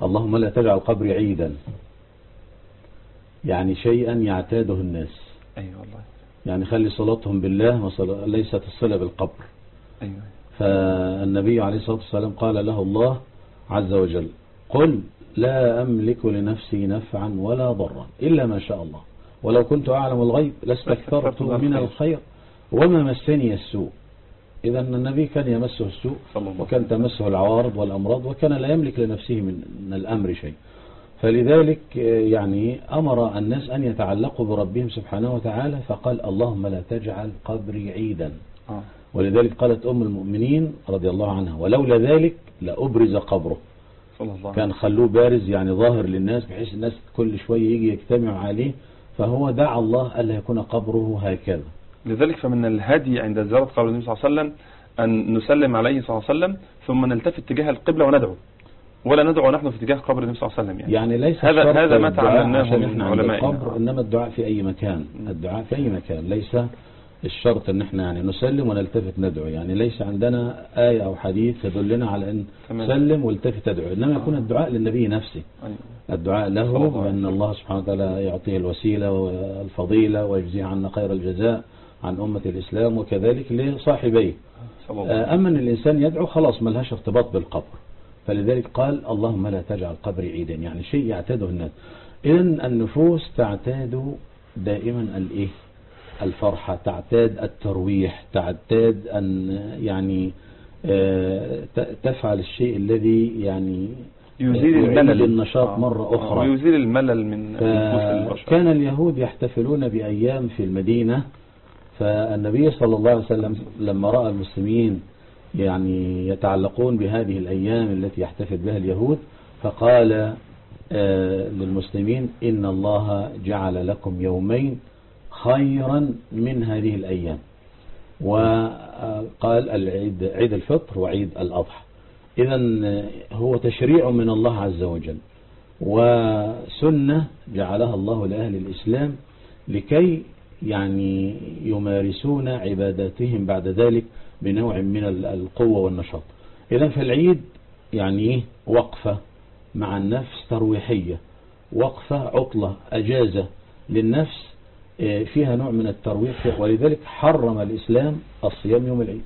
اللهم لا تجعل قبري عيدا يعني شيئا يعتاده الناس أيوة والله يعني خلي صلاتهم بالله وصل- ليست الصلة بالقبر أيوة فالنبي عليه الصلاة والسلام قال له الله عز وجل قل لا أملك لنفسي نفعا ولا ضرا إلا ما شاء الله ولو كنت أعلم الغيب لاستكثرت لاستكثرت من من الخير. الخير وما مسني السوء إذا النبي كان يمسه السوء صلى الله وكان تمسه العوارض والأمراض وكان لا يملك لنفسه من من الأمر شيء فلذلك آه، يعني أمر الناس أن يتعلقوا بربهم سبحانه وتعالى فقال اللهم لا تجعل قبري عيدا آه. ولذلك قالت أم المؤمنين رضي الله عنها ولولا ذلك لأبرز قبره صلى الله عليه كان خلوه بارز يعني ظاهر للناس بحيث الناس كل شوية يجي يجتمع عليه فهو دعا الله ألا يكون قبره هكذا لذلك فمن الهدي عند زيارة قبر النبي صلى الله عليه وسلم أن نسلم عليه صلى الله عليه وسلم ثم نلتفت تجاه القبلة وندعو ولا ندعو نحن في اتجاه قبر النبي صلى الله عليه وسلم يعني, يعني ليس هذا- الشرط هذا ما الدعاء تعلمناه عشان من احنا عند علمائنا. القبر إنما الدعاء في أي مكان الدعاء في أي مكان ليس الشرط ان احنا يعني نسلم ونلتفت ندعو يعني ليس عندنا آية أو حديث تدلنا على أن تمام. سلم والتفت ادعو إنما يكون الدعاء للنبي نفسه أيوة. الدعاء صلى له الله عليه بأن الله سبحانه وتعالى يعطيه الوسيلة والفضيلة ويجزيه عنا خير الجزاء عن أمة الإسلام وكذلك لصاحبيه صلى الله عليه آه، أما أن الإنسان يدعو خلاص ملهاش ارتباط بالقبر فلذلك قال اللهم لا تجعل قبري عيدا يعني شيء يعتاده الناس إذن النفوس تعتاد دائما الإيه الفرحة تعتاد الترويح تعتاد أن يعني آه، ت- تفعل الشيء الذي يعني يزيل يعيد الملل النشاط آه. مرة آه. أخرى. ويزيل الملل من نفوس البشر كان اليهود يحتفلون بأيام في المدينة فالنبي صلى الله عليه وسلم لما رأى المسلمين يعني يتعلقون بهذه الأيام التي يحتفل بها اليهود فقال آه، للمسلمين إن الله جعل لكم يومين خيرا من هذه الأيام وقال العيد عيد الفطر وعيد الأضحى إذا هو تشريع من الله عز وجل وسنة جعلها الله لأهل الإسلام لكي يعني يمارسون عباداتهم بعد ذلك بنوع من ال- القوة والنشاط إذا فالعيد يعني إيه؟ وقفة مع النفس ترويحية وقفة عطلة أجازة للنفس آه، فيها نوع من الترويح ولذلك حرم الإسلام الصيام يوم العيد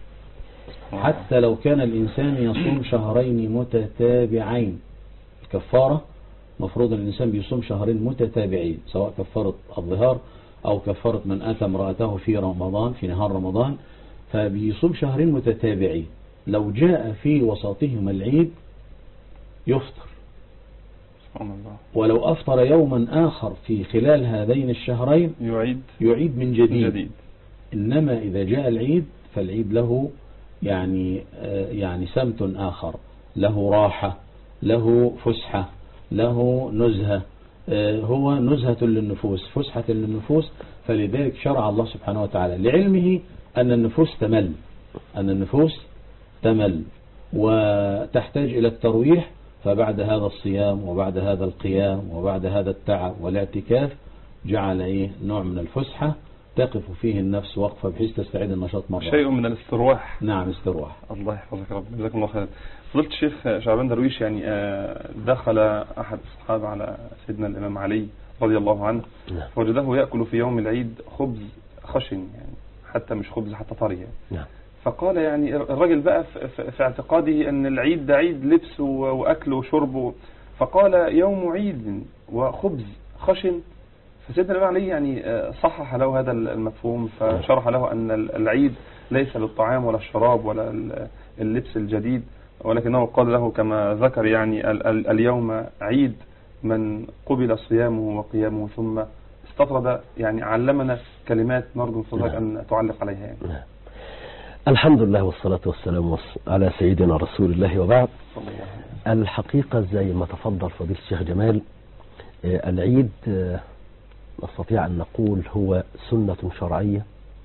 حتى لو كان الإنسان يصوم شهرين متتابعين الكفارة مفروض أن الإنسان بيصوم شهرين متتابعين سواء كفارة الظهار أو كفارة من أتى امرأته في رمضان في نهار رمضان فبيصوم شهرين متتابعين لو جاء في وسطهما العيد يفطر سبحان الله ولو أفطر يوما آخر في خلال هذين الشهرين يعيد يعيد من من جديد جديد إنما إذا جاء العيد فالعيد له يعني آه، يعني سمت آخر له راحة له فسحة له نزهة آه، هو نزهة للنفوس فسحة للنفوس فلذلك شرع الله سبحانه وتعالى لعلمه أن النفوس تمل أن النفوس تمل وتحتاج إلى الترويح فبعد هذا الصيام وبعد هذا القيام وبعد هذا التعب والاعتكاف جعل إيه نوع من الفسحة تقف فيه النفس وقفة بحيث تستعيد النشاط مرة شيء من الاسترواح نعم استروح الله يحفظك يا رب جزاكم الله خيرا فضلت الشيخ شعبان درويش يعني آه، دخل أحد الصحابة على سيدنا الإمام علي رضي الله عنه نعم. وجده يأكل في يوم العيد خبز خشن يعني حتى مش خبز حتى طري يعني. نعم فقال يعني الراجل بقى في- في في اعتقاده ان العيد ده عيد لبس و- واكل وشرب و- فقال يوم عيد وخبز خشن فسيدنا الامام علي يعني آه، صحح له هذا المفهوم فشرح له ان ال- العيد ليس للطعام ولا الشراب ولا ال- اللبس الجديد ولكنه قال له كما ذكر يعني ال- ال- اليوم عيد من قبل صيامه وقيامه ثم استطرد يعني علمنا كلمات نرجو من فضلك نعم. ان تعلق عليها يعني. نعم الحمد لله والصلاة والسلام والص- على سيدنا رسول الله وبعد صلى الله عليه وسلم. الحقيقة زي ما تفضل فضيلة الشيخ جمال آه، العيد آه، نستطيع أن نقول هو سنة شرعية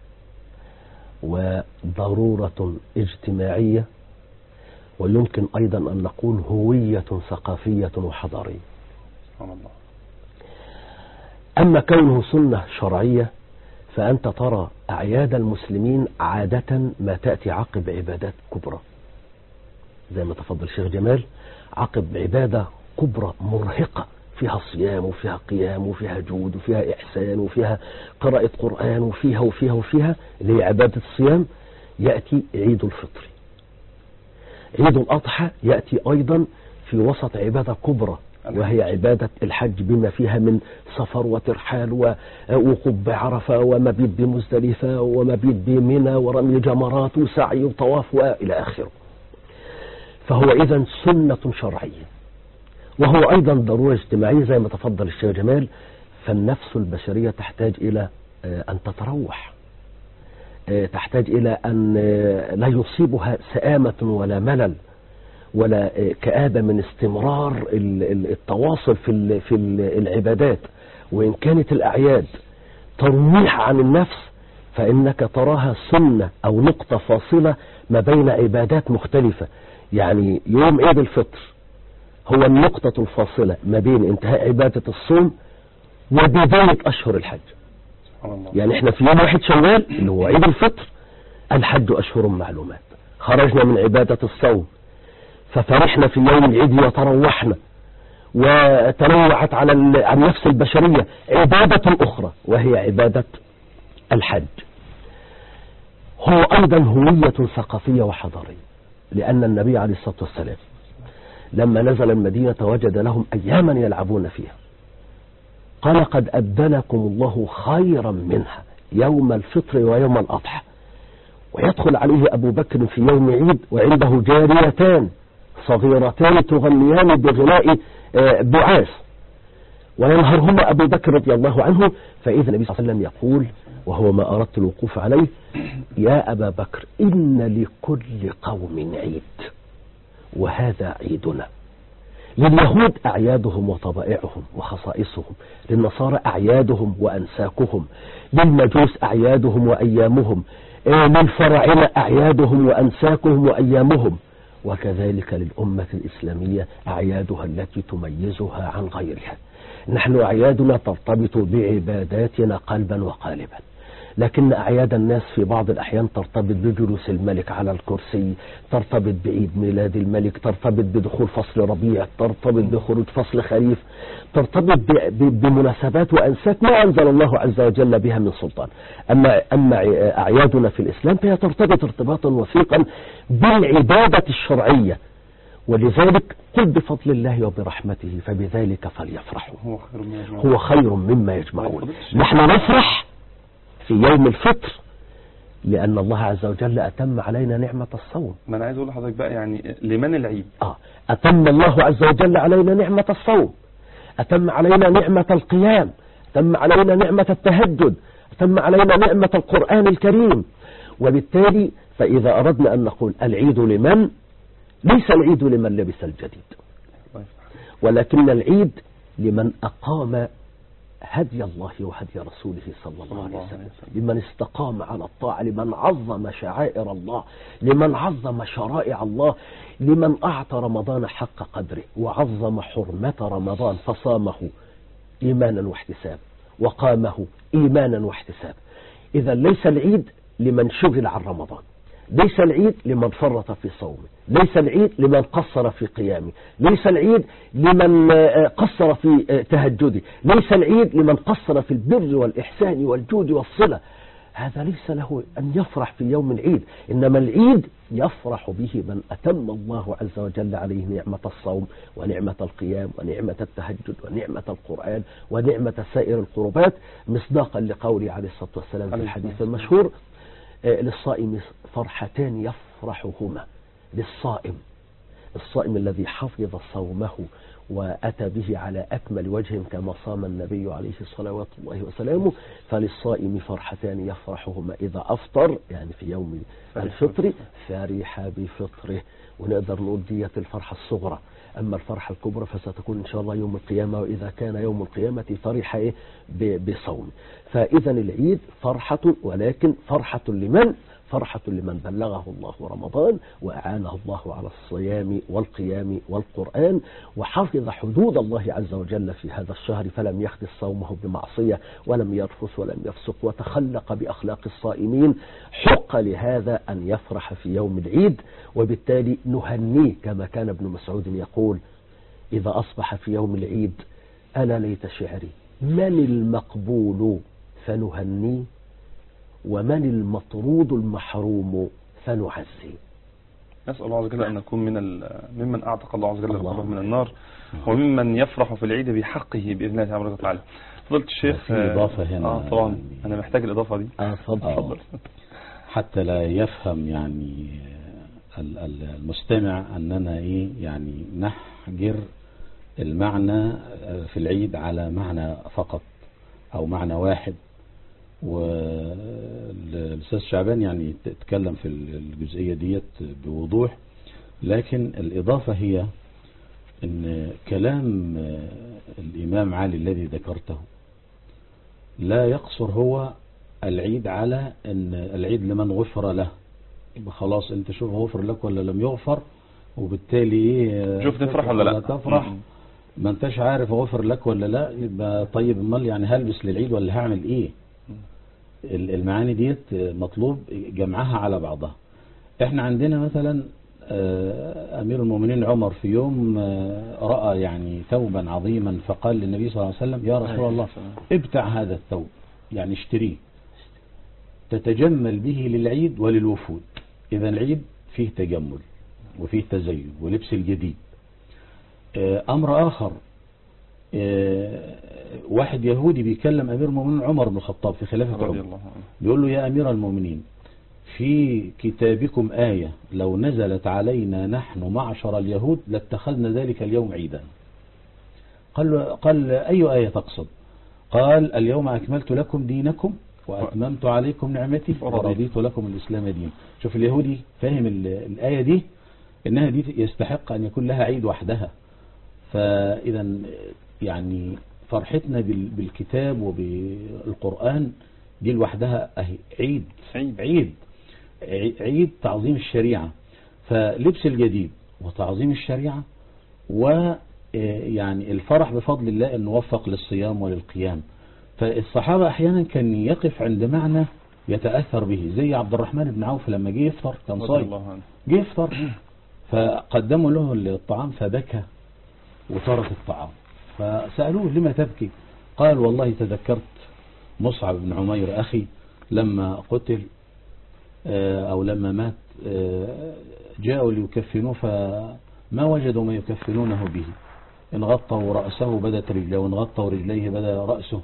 وضرورة اجتماعية ويمكن أيضا أن نقول هوية ثقافية وحضارية سبحان الله أما كونه سنة شرعية فأنت ترى أعياد المسلمين عادة ما تأتي عقب عبادات كبرى زي ما تفضل الشيخ جمال عقب عبادة كبرى مرهقة فيها صيام وفيها قيام وفيها جود وفيها إحسان وفيها قراءة قرآن وفيها وفيها وفيها اللي هي عبادة الصيام يأتي عيد الفطر عيد الأضحى يأتي أيضا في وسط عبادة كبرى وهي عبادة الحج بما فيها من سفر وترحال ووقوف بعرفة ومبيت بمزدلفة ومبيت بمنى ورمي جمرات وسعي وطواف وإلى آخره فهو إذا سنة شرعية وهو أيضا ضرورة اجتماعية زي ما تفضل الشيخ جمال فالنفس البشرية تحتاج إلى آه، أن تتروح آه، تحتاج إلى أن آه، لا يصيبها سآمة ولا ملل ولا كآبة من استمرار ال- ال- التواصل في ال- في ال- العبادات وإن كانت الأعياد ترويح عن النفس فإنك تراها سنة أو نقطة فاصلة ما بين عبادات مختلفة يعني يوم عيد الفطر هو النقطة الفاصلة ما بين انتهاء عبادة الصوم وبداية أشهر الحج سبحان الله يعني احنا في يوم واحد شوال اللي هو عيد الفطر الحج أشهر معلومات خرجنا من عبادة الصوم ففرحنا في يوم العيد وتروحنا وتنوعت على ال- عن نفس البشرية عبادة أخرى وهي عبادة الحج هو أيضا هوية ثقافية وحضارية لأن النبي عليه الصلاة والسلام لما نزل المدينة وجد لهم أياما يلعبون فيها قال قد أبدلكم الله خيرا منها يوم الفطر ويوم الأضحى ويدخل عليه أبو بكر في يوم عيد وعنده جاريتان صغيرتان تغنيان بغناء آه، بعاث وينهرهما أبو بكر رضي الله عنه فإذا النبي صلى الله عليه وسلم يقول وهو ما أردت الوقوف عليه يا أبا بكر إن لكل قوم عيد وهذا عيدنا لليهود أعيادهم وطبائعهم وخصائصهم للنصارى أعيادهم وأنساكهم للمجوس أعيادهم وأيامهم آه، للفراعنة أعيادهم وأنساكهم وأيامهم وكذلك للأمة الإسلامية أعيادها التي تميزها عن غيرها نحن أعيادنا ترتبط بعباداتنا قلبا وقالبا لكن أعياد الناس في بعض الأحيان ترتبط بجلوس الملك على الكرسي ترتبط بعيد ميلاد الملك ترتبط بدخول فصل ربيع ترتبط بخروج فصل خريف ترتبط ب- ب- بمناسبات وأنساك ما أنزل الله عز وجل بها من سلطان أما, أما أعيادنا في الإسلام فهي ترتبط ارتباطا وثيقا بالعبادة الشرعية ولذلك قل بفضل الله وبرحمته فبذلك فليفرحوا هو خير من يجمعون. هو خير مما يجمعون فضلتش. نحن نفرح في يوم الفطر لأن الله عز وجل أتم علينا نعمة الصوم ما انا عايز اقول لحضرتك بقى يعني لمن العيد آه. أتم الله عز وجل علينا نعمة الصوم أتم علينا نعمة القيام أتم علينا نعمة التهجد أتم علينا نعمة القرآن الكريم وبالتالي فإذا أردنا أن نقول العيد لمن ليس العيد لمن لبس الجديد الله يفتح ولكن العيد لمن أقام هدي الله وهدي رسوله صلى الله صلى عليه الله عليه وسلم وسلم. لمن استقام على الطاعة لمن عظم شعائر الله لمن عظم شرائع الله لمن أعطى رمضان حق قدره وعظم حرمة رمضان فصامه إيمانا واحتسابا وقامه إيمانا واحتسابا إذا ليس العيد لمن شغل عن رمضان ليس العيد لمن فرط في صومه ليس العيد لمن قصر في قيامه ليس العيد لمن آه، قصر في آه، تهجده ليس العيد لمن قصر في البر والإحسان والجود والصلة هذا ليس له أن يفرح في يوم العيد إنما العيد يفرح به من أتم الله عز وجل عليه نعمة الصوم ونعمة القيام ونعمة التهجد ونعمة القرآن ونعمة سائر القربات مصداقا لقوله عليه الصلاة والسلام في عليه الحديث الصلاة المشهور آه، للصائم فرحتان يفرحهما للصائم الصائم الذي حفظ صومه وأتى به على أكمل وجه كما صام النبي عليه صلوات الله وسلامه فللصائم فرحتان يفرحهما إذا أفطر يعني في يوم فرح الفطر فرح بفطره ونقدر نقول دية الفرحة الصغرى أما الفرحة الكبرى فستكون إن شاء الله يوم القيامة وإذا كان يوم القيامة فرح إيه ب- بصوم فإذا العيد فرحة ولكن فرحة لمن فرحة لمن بلغه الله رمضان وأعانه الله على الصيام والقيام والقرآن وحفظ حدود الله عز وجل في هذا الشهر فلم يخدش صومه بمعصية ولم يرفث ولم يفسق وتخلق بأخلاق الصائمين حق لهذا أن يفرح في يوم العيد وبالتالي نهنيه كما كان ابن مسعود يقول إذا أصبح في يوم العيد أنا ليت شعري من المقبول فنهنيه ومن المطرود المحروم فنعزيه نسأل الله عز وجل أن نكون من ال- ممن أعتق الله عز وجل اللهم رقبه من النار وممن يفرح في العيد بحقه بإذن الله تبارك وتعالى فضلت الشيخ في إضافة هنا آه طبعا يعني- أنا محتاج الإضافة دي آه اتفضل آه. اتفضل حتى لا يفهم يعني ال- ال- المستمع أننا إيه يعني نحجر المعنى في العيد على معنى فقط أو معنى واحد والأستاذ شعبان يعني تتكلم في الجزئية ديت بوضوح لكن الإضافة هي أن كلام الإمام علي الذي ذكرته لا يقصر هو العيد على أن العيد لمن غفر له يبقى خلاص أنت شوف غفر لك ولا لم يغفر وبالتالي إيه شوف تفرح ولا لا تفرح م- م. ما انتش عارف غفر لك ولا لا يبقى طيب امال يعني هلبس للعيد ولا هعمل ايه ال- المعاني ديت مطلوب جمعها على بعضها احنا عندنا مثلا آه، امير المؤمنين عمر في يوم آه، راى يعني ثوبا عظيما فقال للنبي صلى الله عليه وسلم يا رسول الله ابتع هذا الثوب يعني اشتريه تتجمل به للعيد وللوفود اذا العيد فيه تجمل وفيه تزين ولبس الجديد آه، امر اخر آه، واحد يهودي بيكلم امير المؤمنين عمر بن الخطاب في خلافه رضي عمر الله عنه بيقول له يا أمير المؤمنين في كتابكم آية لو نزلت علينا نحن معشر اليهود لاتخذنا ذلك اليوم عيدا قال, له قال أي آية تقصد قال اليوم أكملت لكم دينكم وأتممت عليكم نعمتي ورضيت. ورضيت لكم الإسلام دين شوف اليهودي فاهم ال- الآية دي إنها دي يستحق أن يكون لها عيد وحدها فإذا يعني فرحتنا بال- بالكتاب وبالقرآن دي لوحدها أهي عيد عيد عيد عي- عيد تعظيم الشريعة فلبس الجديد وتعظيم الشريعة ويعني الفرح بفضل الله أن نوفق للصيام وللقيام فالصحابة أحيانا كان يقف عند معنى يتأثر به زي عبد الرحمن بن عوف لما جه يفطر كان رضي صايم الله عنه جه يفطر فقدموا له الطعام فبكى وترك الطعام فسألوه لما تبكي قال والله تذكرت مصعب بن عمير أخي لما قتل آه، أو لما مات آه، جاءوا ليكفنوه فما وجدوا ما يكفنونه به إن غطوا رأسه بدت رجله وإن غطوا رجليه بدا رأسه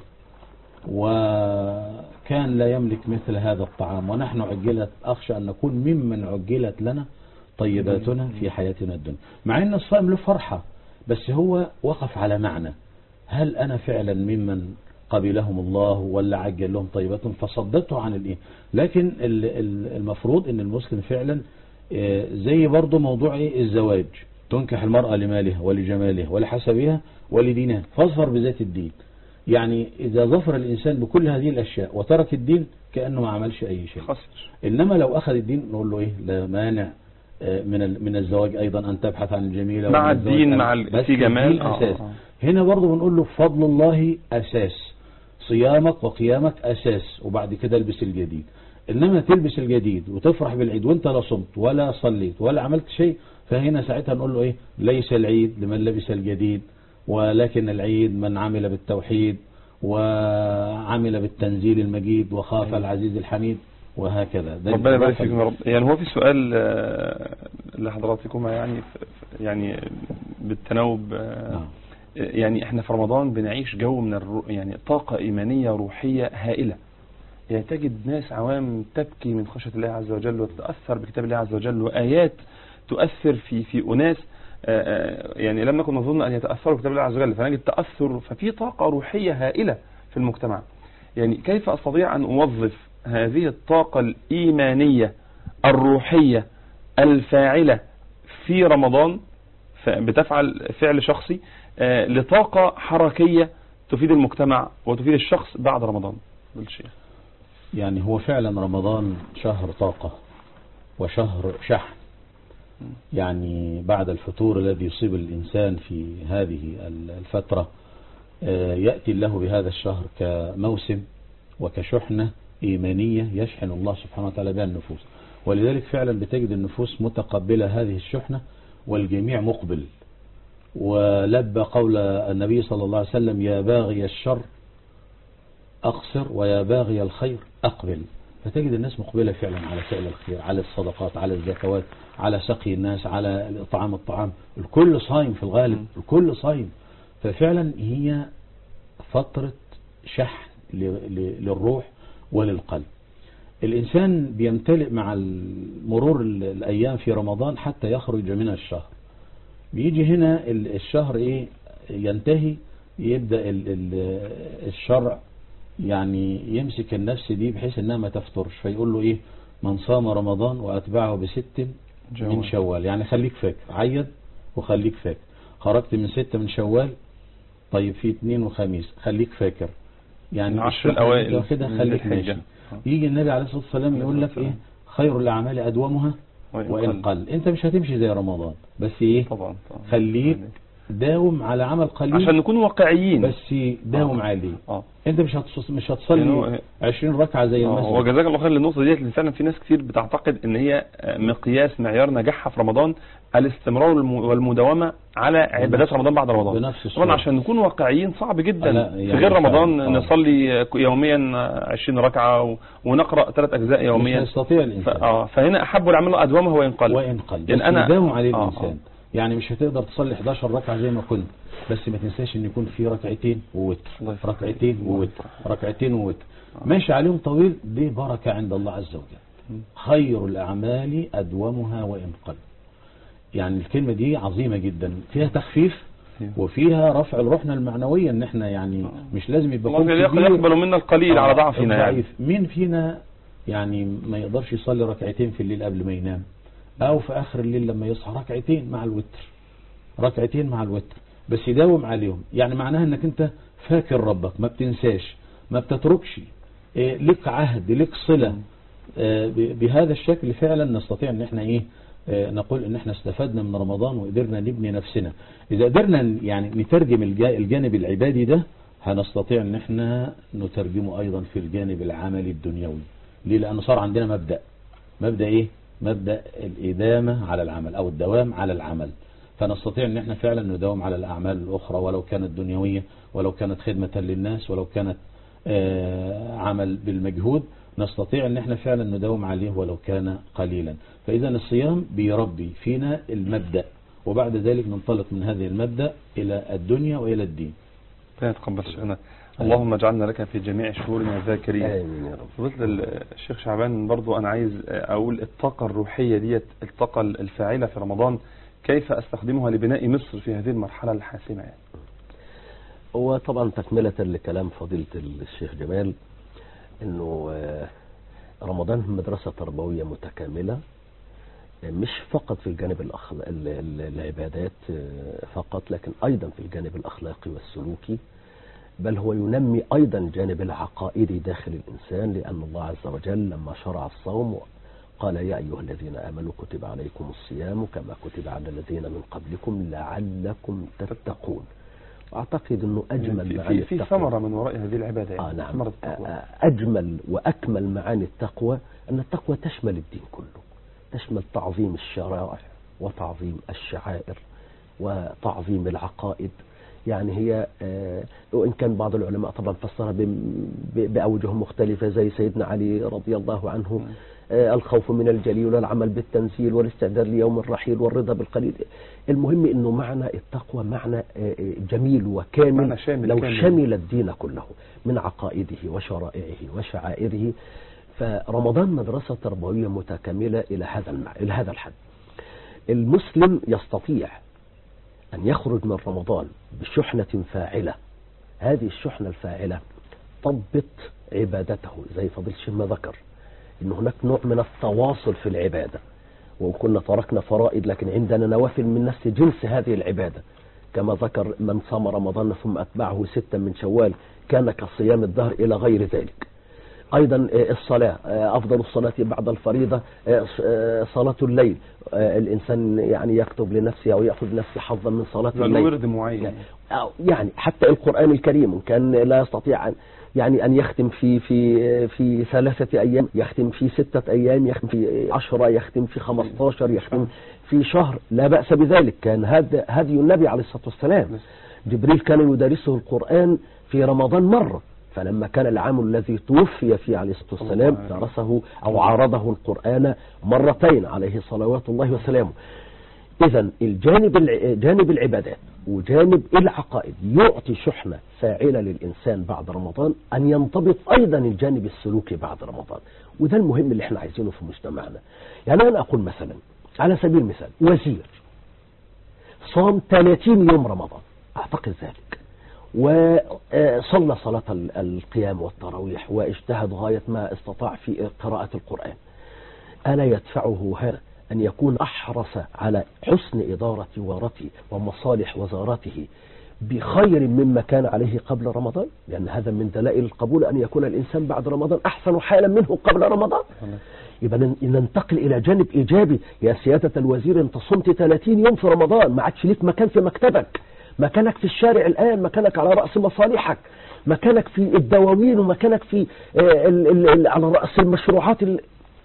وكان لا يملك مثل هذا الطعام ونحن عجلت أخشى أن نكون ممن عجلت لنا طيباتنا في حياتنا الدنيا مع أن الصائم له فرحة بس هو وقف على معنى هل أنا فعلا ممن قبلهم الله ولا عجل لهم طيباتهم فصدته عن الإيه لكن ال- ال- المفروض أن المسلم فعلا آه، زي برضه موضوع إيه الزواج تنكح المرأة لمالها ولجمالها ولحسبها ولدينها فاظفر بذات الدين يعني إذا ظفر الإنسان بكل هذه الأشياء وترك الدين كأنه ما عملش أي شيء خسر إنما لو أخذ الدين نقول له إيه لا مانع آه، من ال- من الزواج أيضا أن تبحث عن الجميلة مع ومن الزواج الدين أن- مع ال- بس في جمال الدين آه، أساس آه. هنا برضه بنقول له فضل الله أساس صيامك وقيامك أساس وبعد كده البس الجديد إنما تلبس الجديد وتفرح بالعيد وانت لا صمت ولا صليت ولا عملت شيء فهنا ساعتها نقول له إيه ليس العيد لمن لبس الجديد ولكن العيد من عمل بالتوحيد وعمل بالتنزيل المجيد وخاف العزيز الحميد وهكذا ده ربنا يبارك الإضافة فيكم يا رب يعني هو في سؤال آه، لحضراتكم يعني ف- ف- يعني بالتناوب آه، نعم. يعني احنا في رمضان بنعيش جو من الرو يعني طاقة إيمانية روحية هائلة يعني تجد ناس عوام تبكي من خشية الله عز وجل وتتأثر بكتاب الله عز وجل وآيات تؤثر في في أناس آه، آه، يعني لم نكن نظن أن يتأثروا بكتاب الله عز وجل فنجد تأثر ففي طاقة روحية هائلة في المجتمع يعني كيف أستطيع أن أوظف هذه الطاقة الإيمانية الروحية الفاعلة في رمضان ف- بتفعل فعل شخصي آه، لطاقة حركية تفيد المجتمع وتفيد الشخص بعد رمضان بالشيخ يعني هو فعلا رمضان شهر طاقة وشهر شحن يعني بعد الفتور الذي يصيب الإنسان في هذه الفترة آه، يأتي الله بهذا الشهر كموسم وكشحنة إيمانية يشحن الله سبحانه وتعالى بها النفوس ولذلك فعلا بتجد النفوس متقبلة هذه الشحنة والجميع مقبل ولبى قول النبي صلى الله عليه وسلم يا باغي الشر أقصر ويا باغي الخير أقبل فتجد الناس مقبلة فعلا على فعل الخير على الصدقات على الزكوات على سقي الناس على إطعام الطعام الكل صايم في الغالب الكل صايم ففعلا هي فترة شحن ل- ل- للروح وللقلب الإنسان بيمتلئ مع مرور ال- الأيام في رمضان حتى يخرج من الشهر بيجي هنا ال- الشهر إيه ينتهي يبدأ ال- ال- الشرع يعني يمسك النفس دي بحيث انها ما تفترش فيقول له ايه من صام رمضان واتبعه بست من شوال يعني خليك فاكر عيد وخليك فاكر خرجت من ستة من شوال طيب في اثنين وخميس خليك فاكر يعني العشر الشهر الأوائل اللي كده من خليك الحجة. ماشي يجي النبي عليه الصلاة والسلام يقول لك ايه خير الاعمال ادومها وان قل انت مش هتمشي زي رمضان بس ايه طبعا طبعا خليك داوم على عمل قليل عشان نكون واقعيين بس داوم عليه اه انت مش هتص... مش يعني هتصلي هو- 20 ركعه زي آه، المسجد وجزاك الله خير للنقطه ديت لان فعلا في ناس كتير بتعتقد ان هي آه، مقياس معيار نجاحها في رمضان الاستمرار والم- والمداومه على عبادات رمضان بعد رمضان بنفس طبعا الصورة. عشان نكون واقعيين صعب جدا لا، في يعني غير رمضان فعلا، آه. نصلي آه، يوميا آه، 20 ركعه و- ونقرا ثلاث اجزاء مش يوميا هيستطيع ف... الانسان اه فهنا احب العمل ادومه وان قل وان قل بس يعني أنا- يداوم عليه آه، الانسان يعني مش هتقدر تصلي 11 ركعه زي ما كنت بس ما تنساش ان يكون في ركعتين ووتر الله يفتح ركعتين عليك. ووتر ركعتين ووتر ماشي عليهم طويل دي بركه عند الله عز وجل خير الاعمال ادومها وان قل يعني الكلمه دي عظيمه جدا فيها تخفيف أيوه. وفيها رفع روحنا المعنوية ان احنا يعني مش لازم يبقى الله كل يقبل كبير يقبل منا القليل على ضعفنا يعني ضعيف مين فينا يعني ما يقدرش يصلي ركعتين في الليل قبل ما ينام او في اخر الليل لما يصحى ركعتين مع الوتر ركعتين مع الوتر بس يداوم عليهم يعني معناها انك انت فاكر ربك ما بتنساش ما بتتركش إيه، لك عهد لك صلة آه، ب- بهذا الشكل فعلا نستطيع ان احنا ايه آه، نقول ان احنا استفدنا من رمضان وقدرنا نبني نفسنا اذا قدرنا ن- يعني نترجم الجا- الجانب العبادي ده هنستطيع ان احنا نترجمه ايضا في الجانب العملي الدنيوي ليه لانه صار عندنا مبدأ مبدأ ايه مبدأ الإدامة على العمل او الدوام على العمل فنستطيع ان احنا فعلا نداوم على الاعمال الاخرى ولو كانت دنيوية ولو كانت خدمة للناس ولو كانت آه، عمل بالمجهود نستطيع ان احنا فعلا نداوم عليه ولو كان قليلا فاذا الصيام بيربي فينا المبدأ وبعد ذلك ننطلق من هذه المبدأ الى الدنيا والى الدين ربنا يتقبل شيخنا اللهم اجعلنا لك في جميع شهورنا ذاكرين آمين يا رب فضيلة الشيخ شعبان برضو أنا عايز أقول الطاقة الروحية ديت الطاقة الفاعلة في رمضان كيف أستخدمها لبناء مصر في هذه المرحلة الحاسمة يعني هو طبعا تكملة لكلام فضيلة الشيخ جمال انه آه، رمضان مدرسة تربوية متكاملة آه، مش فقط في الجانب الأخل... ال- ال- العبادات آه، فقط لكن أيضا في الجانب الأخلاقي والسلوكي بل هو ينمي أيضا جانب العقائدي داخل الإنسان لأن الله عز وجل لما شرع الصوم قال يا أيها الذين آمنوا كتب عليكم الصيام كما كتب على الذين من قبلكم لعلكم تتقون أعتقد أنه أجمل في, معاني في, في التقوى ثمرة من وراء هذه العبادة يعني آه نعم ثمرة التقوى آه، أجمل وأكمل معاني التقوى أن التقوى تشمل الدين كله تشمل تعظيم الشرائع وتعظيم الشعائر وتعظيم العقائد يعني هي آه، وإن كان بعض العلماء طبعا فسرها بم- ب- بأوجه مختلفة زي سيدنا علي رضي الله عنه آه، الخوف من الجليل والعمل بالتنزيل والاستعداد ليوم الرحيل والرضا بالقليل المهم انه معنى التقوى معنى آه، آه، جميل وكامل معنى شامل لو كامل. شمل الدين كله من عقائده وشرائعه وشعائره فرمضان مدرسة تربوية متكاملة إلى هذا المع... إلى هذا الحد المسلم يستطيع أن يخرج من رمضان بشحنة فاعلة هذه الشحنة الفاعلة تضبط عبادته زي فضيلة الشيخ ما ذكر أن هناك نوع من التواصل في العبادة وإن كنا تركنا فرائض لكن عندنا نوافل من نفس جنس هذه العبادة كما ذكر من صام رمضان ثم أتبعه ستا من شوال كان كصيام الدهر إلى غير ذلك أيضا آه، الصلاة آه، أفضل الصلاة بعد الفريضة آه، ص- آه، صلاة الليل آه، الإنسان يعني يكتب لنفسه أو يأخذ لنفسه حظا من صلاة له الليل ورد معين أو يعني حتى القرآن الكريم إن كان لا يستطيع أن يعني أن يختم في في في ثلاثة أيام يختم في ستة أيام يختم في عشرة يختم في 15 يختم في شهر لا بأس بذلك كان هذا هدي النبي عليه الصلاة والسلام جبريل كان يدرسه القرآن في رمضان مرة فلما كان العام الذي توفي فيه عليه الصلاة والسلام درسه أو عارضه القرآن مرتين عليه صلوات الله وسلامه إذا الجانب الع- جانب العبادات وجانب العقائد يعطي شحنة فاعلة للإنسان بعد رمضان أن ينضبط أيضا الجانب السلوكي بعد رمضان وده المهم اللي احنا عايزينه في مجتمعنا يعني أنا أقول مثلا على سبيل المثال وزير صام 30 يوم رمضان أعتقد ذلك وصلى صلاة ال- القيام والتراويح واجتهد غاية ما استطاع في قراءة القرآن ألا يدفعه هذا أن يكون أحرص على حسن إدارة ورته ومصالح وزارته بخير مما كان عليه قبل رمضان لأن هذا من دلائل القبول أن يكون الإنسان بعد رمضان أحسن حالا منه قبل رمضان يبقى نن- ننتقل إلى جانب إيجابي يا سيادة الوزير أنت صمت 30 يوم في رمضان ما عادش ليك مكان في مكتبك مكانك في الشارع الآن مكانك على رأس مصالحك مكانك في الدواوين ومكانك في آه، ال- ال- ال- على رأس المشروعات ال-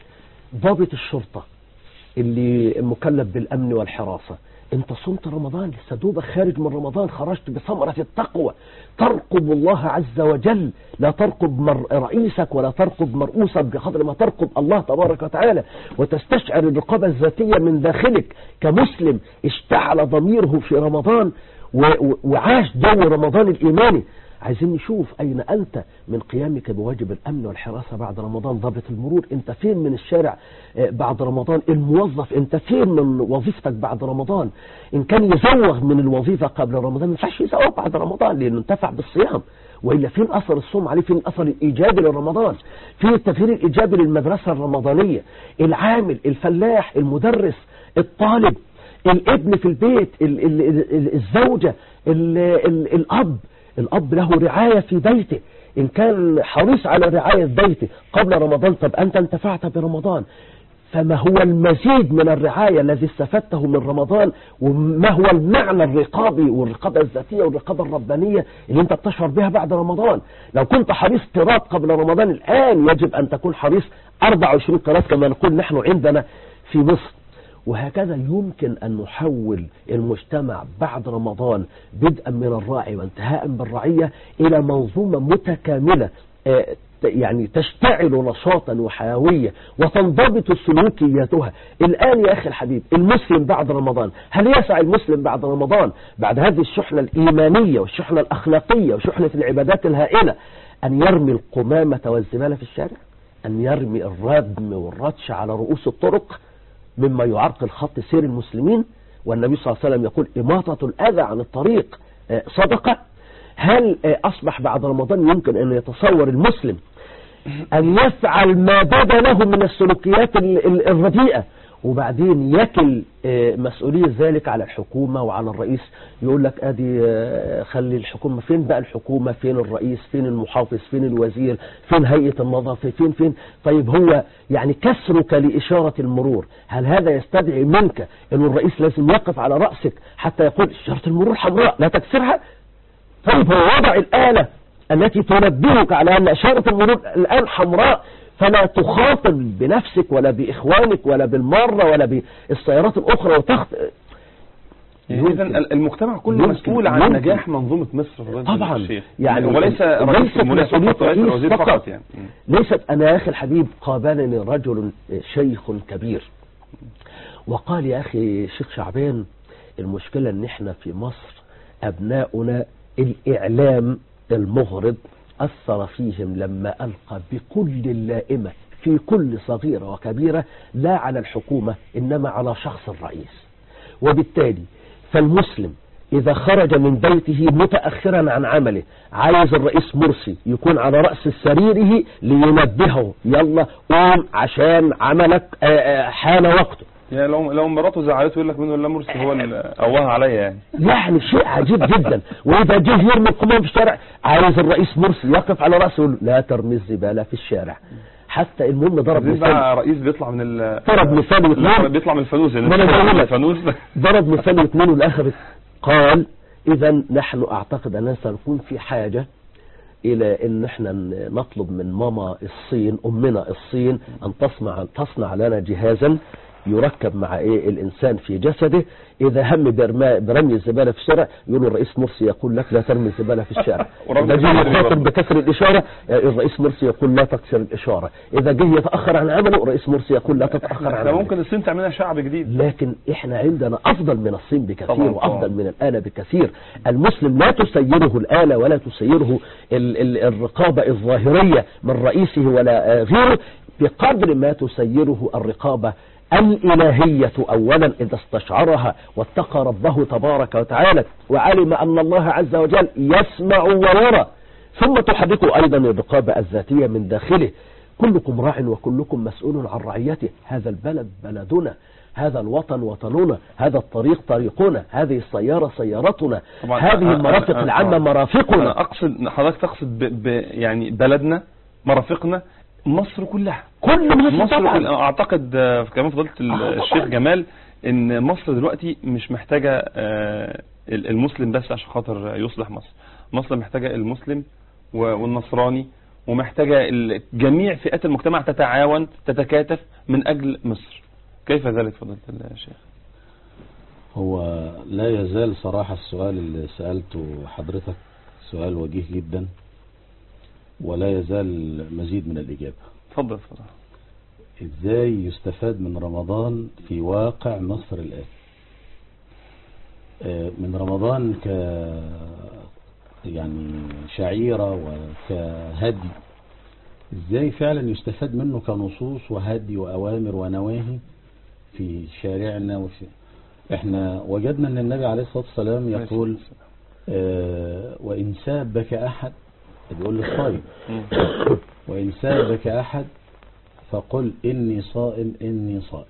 ضابط الشرطة اللي مكلف بالأمن والحراسة انت صمت رمضان لسه دوبك خارج من رمضان خرجت بثمرة التقوى ترقب الله عز وجل لا ترقب مر رئيسك ولا ترقب مرؤوسك بقدر ما ترقب الله تبارك وتعالى وتستشعر الرقابة الذاتية من داخلك كمسلم اشتعل ضميره في رمضان و- و- وعاش جو رمضان الإيماني عايزين نشوف أين أنت من قيامك بواجب الأمن والحراسة بعد رمضان ضابط المرور أنت فين من الشارع آه، بعد رمضان الموظف أنت فين من وظيفتك بعد رمضان إن كان يزوغ من الوظيفة قبل رمضان ما ينفعش يزوغ بعد رمضان لأنه انتفع بالصيام وإلا فين أثر الصوم عليه فين الأثر الإيجابي لرمضان فين التأثير الإيجابي للمدرسة الرمضانية العامل الفلاح المدرس الطالب الابن في البيت ال ال ال الزوجة ال ال الأب الأب له رعاية في بيته إن كان حريص على رعاية بيته قبل رمضان طب أنت انتفعت برمضان فما هو المزيد من الرعاية الذي استفدته من رمضان وما هو المعنى الرقابي والرقابة الذاتية والرقابة الربانية اللي انت بتشعر بها بعد رمضان لو كنت حريص قراط قبل رمضان الآن يجب أن تكون حريص 24 قراط كما نقول نحن عندنا في مصر وهكذا يمكن أن نحول المجتمع بعد رمضان بدءا من الراعي وانتهاء بالرعية إلى منظومة متكاملة آه، ت- يعني تشتعل نشاطا وحيوية وتنضبط سلوكياتها الآن يا أخي الحبيب المسلم بعد رمضان هل يسعى المسلم بعد رمضان بعد هذه الشحنة الإيمانية والشحنة الأخلاقية وشحنة العبادات الهائلة أن يرمي القمامة والزبالة في الشارع أن يرمي الردم والردش على رؤوس الطرق مما يعرقل خط سير المسلمين والنبي صلى الله عليه وسلم يقول إماطة الأذى عن الطريق آه، صدقة هل آه، أصبح بعد رمضان يمكن أن يتصور المسلم أن يفعل ما بدا له من السلوكيات ال- ال- الرديئة وبعدين يكل آه، مسؤولية ذلك على الحكومة وعلى الرئيس يقول لك ادي آه، خلي الحكومة فين بقى الحكومة فين الرئيس فين المحافظ فين الوزير فين هيئة النظافة فين فين طيب هو يعني كسرك لإشارة المرور هل هذا يستدعي منك أن الرئيس لازم يقف على رأسك حتى يقول إشارة المرور حمراء لا تكسرها طيب هو وضع الآلة التي تنبهك على أن إشارة المرور الآن حمراء فلا تخاطب بنفسك ولا بإخوانك ولا بالمرة ولا بالسيارات الأخرى وتخط يعني اذا المجتمع كله يمكن- مسؤول عن يمكن. نجاح منظومه مصر فضيلة طبعا. الشيخ. يعني وليس ليست رئيس الجمهورية مسؤولية فقط وليس رئيس الوزير فقط. فقط يعني مم. ليست أنا يا أخي الحبيب قابلني رجل شيخ كبير وقال يا أخي شيخ شعبان المشكلة أن احنا في مصر أبناؤنا الإعلام المغرض أثر فيهم لما ألقى بكل اللائمة في كل صغيرة وكبيرة لا على الحكومة إنما على شخص الرئيس وبالتالي فالمسلم إذا خرج من بيته متأخرا عن عمله عايز الرئيس مرسي يكون على رأس سريره لينبهه يلا قوم عشان عملك آه، آه، حان وقته يعني لو لو مراته زعلته يقول لك مين ولا مرسي هو اللي قواها عليا يعني يعني شيء عجيب جدا وإذا جه يرمي القمام في الشارع عايز الرئيس مرسي يقف على رأسه يقول لا ترمي الزبالة في الشارع حتى المهم ضرب عايزين مثال بقى رئيس بيطلع من ال ضرب مثال لا، واثنين بيطلع من الفانوس يعني ما أنا بقول لك. الفانوس ضرب مثال واثنين والآخر قال إذا نحن أعتقد أننا سنكون في حاجة الى ان احنا ن- نطلب من ماما الصين امنا الصين ان تصنع تصنع لنا جهازا يركب مع ايه الانسان في جسده اذا هم برما- برمي الزباله في الشارع يقول الرئيس مرسي يقول لك لا ترمي الزباله في الشارع ورغم اذا جه ذلك يخاطب برضه. بكسر الاشاره الرئيس مرسي يقول لا تكسر الاشاره اذا جه يتاخر عن عمله الرئيس مرسي يقول لا تتاخر عن احنا عمله ممكن الصين تعملها شعب جديد لكن احنا عندنا افضل من الصين بكثير طبعاً، وافضل طبعاً. من الآلة بكثير المسلم لا تسيره الآلة ولا تسيره ال ال الرقابة الظاهرية من رئيسه ولا آه، غيره بقدر ما تسيره الرقابة الإلهية أولا إذا استشعرها واتقى ربه تبارك وتعالى وعلم أن الله عز وجل يسمع ويرى ثم تحركه أيضا الرقابة الذاتية من داخله كلكم راع وكلكم مسؤول عن رعيته هذا البلد بلدنا هذا الوطن وطننا هذا الطريق طريقنا هذه السيارة سيارتنا طبعاً هذه أنا- المرافق أنا- العامة أنا مرافقنا اقصد حضرتك تقصد ب... ب... يعني بلدنا مرافقنا مصر كلها كل مصر مصر طبعا كلها. اعتقد آه، كمان فضيله ال- آه، طبعاً. الشيخ جمال ان مصر دلوقتي مش محتاجه آه، ال- المسلم بس عشان خاطر يصلح مصر مصر محتاجه المسلم و- والنصراني ومحتاجه ال- جميع فئات المجتمع تتعاون تتكاتف من اجل مصر كيف ذلك فضيله الشيخ هو لا يزال صراحة السؤال اللي سألته حضرتك سؤال وجيه جدا ولا يزال مزيد من الإجابة اتفضل اتفضل ازاي يستفاد من رمضان في واقع مصر الآن آه، من رمضان ك يعني شعيرة وكهدي ازاي فعلا يستفاد منه كنصوص وهدي وأوامر ونواهي في شارعنا وفي احنا وجدنا ان النبي عليه الصلاة والسلام يقول آه، وإن سابك أحد بيقول للصائم مم. وإن سابك أحد فقل إني صائم إني صائم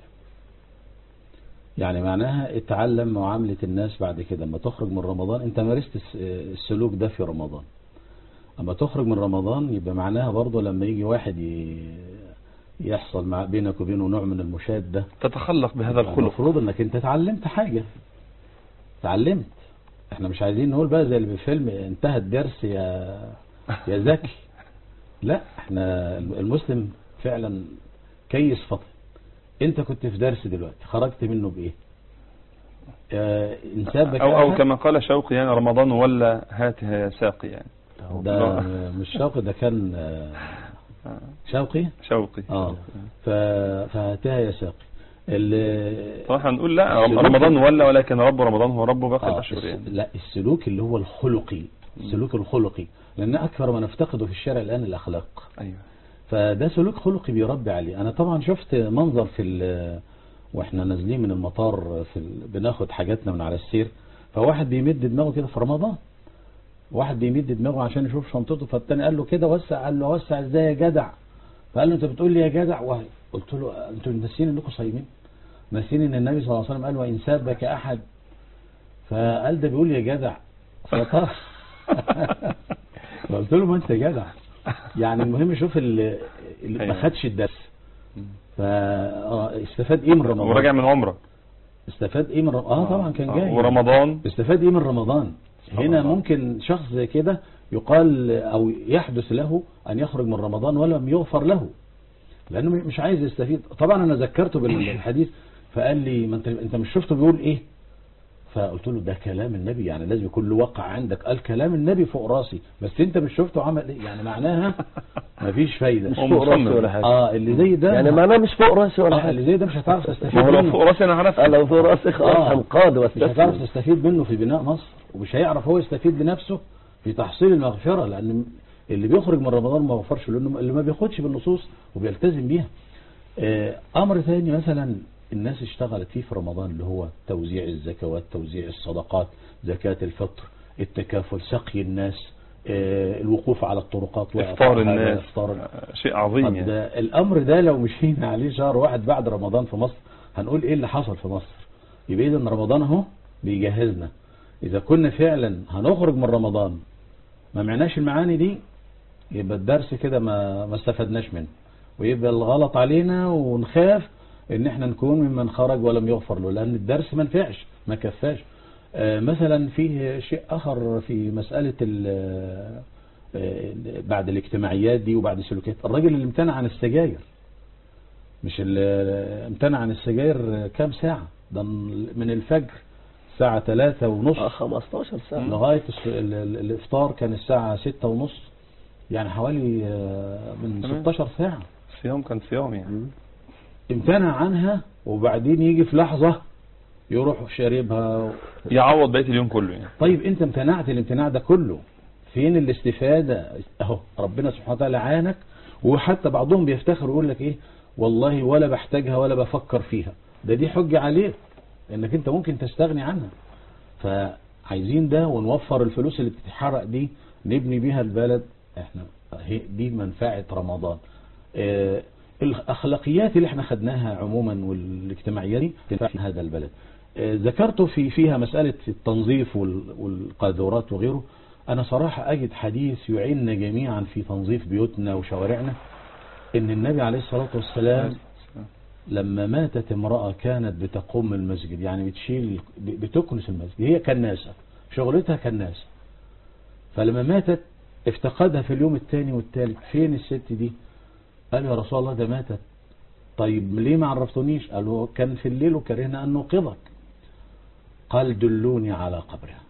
يعني معناها اتعلم معاملة الناس بعد كده لما تخرج من رمضان انت مارست الس- السلوك ده في رمضان اما تخرج من رمضان يبقى معناها برضه لما يجي واحد ي- يحصل مع بينك وبينه نوع من المشادة تتخلق بهذا الخلق المفروض انك انت اتعلمت حاجة اتعلمت احنا مش عايزين نقول بقى زي اللي في الفيلم انتهى الدرس يا يا زكي لا احنا المسلم فعلا كيس فطن انت كنت في درس دلوقتي خرجت منه بايه اه ان سابك او او أحد- كما قال شوقي يعني رمضان ولا هاتها يا ساقي يعني ده مش شوقي ده كان اه، شوقي شوقي اه ف... فهاتها يا ساقي ال- طبعا هنقول لا السلوك- رمضان ولا ولكن رب رمضان هو رب باقي آه، الاشهر الس- يعني لا السلوك اللي هو الخلقي السلوك الخلقي لان اكثر ما نفتقده في الشارع الان الاخلاق ايوه فده سلوك خلقي بيربي عليه انا طبعا شفت منظر في ال- واحنا نازلين من المطار في ال... بناخد حاجاتنا من على السير فواحد بيمد دماغه كده في رمضان واحد بيمد دماغه عشان يشوف شنطته فالتاني قال له كده وسع قال له وسع ازاي يا جدع فقال له انت بتقول لي يا جدع وهي. قلت له انتوا ناسيين انكم صايمين ناسيين ان النبي صلى الله عليه وسلم قال وان سابك احد فقال ده بيقول يا جدع فطار قلت له ما انت جدع يعني المهم شوف اللي, اللي ما أيوة. خدش الدرس فاستفاد ايه من رمضان وراجع من عمره استفاد ايه من رمضان اه طبعا كان آه، جاي ورمضان استفاد ايه من رمضان سبحان هنا الله. ممكن شخص زي كده يقال او يحدث له ان يخرج من رمضان ولم يغفر له لانه مش عايز يستفيد طبعا انا ذكرته بالحديث فقال لي ما انت انت مش شفته بيقول ايه فقلت له ده كلام النبي يعني لازم يكون له وقع عندك قال كلام النبي فوق راسي بس انت مش شفته عمل ايه يعني معناها مفيش فايده مش هو فوق راسي مصمم. ولا حاجة اه اللي زي ده يعني معناه مش فوق راسي ولا آه حاجة اللي زي ده مش هتعرف تستفيد ما هو لو منه. فوق راسي انا عرفت أنا لو فوق راسي خلاص آه. هنقاد مش هتعرف واستسلم تستفيد منه في بناء مصر ومش هيعرف هو يستفيد لنفسه في تحصيل المغفرة لأن اللي بيخرج من رمضان ما وفرش لأنه اللي ما بياخدش بالنصوص وبيلتزم بيها آه، أمر ثاني مثلا الناس اشتغلت فيه في رمضان اللي هو توزيع الزكوات توزيع الصدقات زكاة الفطر التكافل سقي الناس آه، الوقوف على الطرقات افطار وإعطاء هذا، الناس إفطار آه، شيء عظيم طب يعني ده الامر ده لو مشينا عليه شهر واحد بعد رمضان في مصر هنقول ايه اللي حصل في مصر يبقى اذا رمضان اهو بيجهزنا اذا كنا فعلا هنخرج من رمضان ما معناش المعاني دي يبقى الدرس كده ما ما استفدناش منه ويبقى الغلط علينا ونخاف ان احنا نكون ممن خرج ولم يغفر له لان الدرس ما نفعش ما كفاش آه، مثلا فيه شيء اخر في مسألة ال- آه، بعد الاجتماعيات دي وبعد سلوكيات الراجل اللي امتنع عن السجاير مش اللي امتنع عن السجاير كام ساعة ده من الفجر الساعة ثلاثة ونص آه 15 ساعة لغاية الس- ال- ال- الإفطار كان الساعة ستة ونص يعني حوالي آه، من تمام. 16 ساعة صيام كان صيام يعني مم. امتنع عنها وبعدين يجي في لحظة يروح شاربها يعوض بقيه اليوم كله يعني طيب انت امتنعت الامتناع ده كله فين الاستفادة اهو ربنا سبحانه وتعالى عانك وحتى بعضهم بيفتخر ويقول لك ايه والله ولا بحتاجها ولا بفكر فيها ده دي حجة عليك انك انت ممكن تستغني عنها فعايزين ده ونوفر الفلوس اللي بتتحرق دي نبني بيها البلد احنا هي دي منفعة رمضان اه الاخلاقيات اللي احنا خدناها عموما والاجتماعيات دي تنفع في هذا البلد اه ذكرت في فيها مسألة التنظيف وال- والقاذورات وغيره انا صراحة اجد حديث يعيننا جميعا في تنظيف بيوتنا وشوارعنا ان النبي عليه الصلاة والسلام لما ماتت امرأة كانت بتقوم المسجد يعني بتشيل بتكنس المسجد هي كناسة شغلتها كناسة فلما ماتت افتقدها في اليوم الثاني والثالث فين الست دي قال يا رسول الله ده ماتت طيب ليه ما عرفتونيش قالوا كان في الليل وكرهنا أن نوقظك قال دلوني على قبرها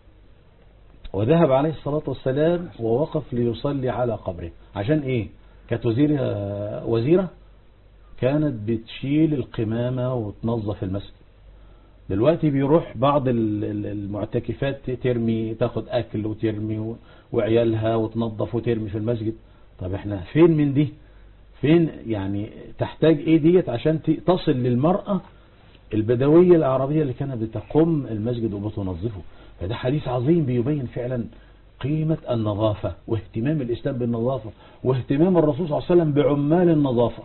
وذهب عليه الصلاة والسلام ووقف ليصلي على قبره عشان ايه كانت وزيرة وزيرة كانت بتشيل القمامة وتنظف المسجد دلوقتي بيروح بعض ال- ال- المعتكفات ترمي تاخد اكل وترمي و- وعيالها وتنظف وترمي في المسجد طب احنا فين من دي فين يعني تحتاج ايه ديت عشان ت- تصل للمرأة البدوية العربية اللي كانت بتقوم المسجد وبتنظفه فده حديث عظيم بيبين فعلا قيمة النظافة واهتمام الإسلام بالنظافة واهتمام الرسول صلى الله عليه وسلم بعمال النظافة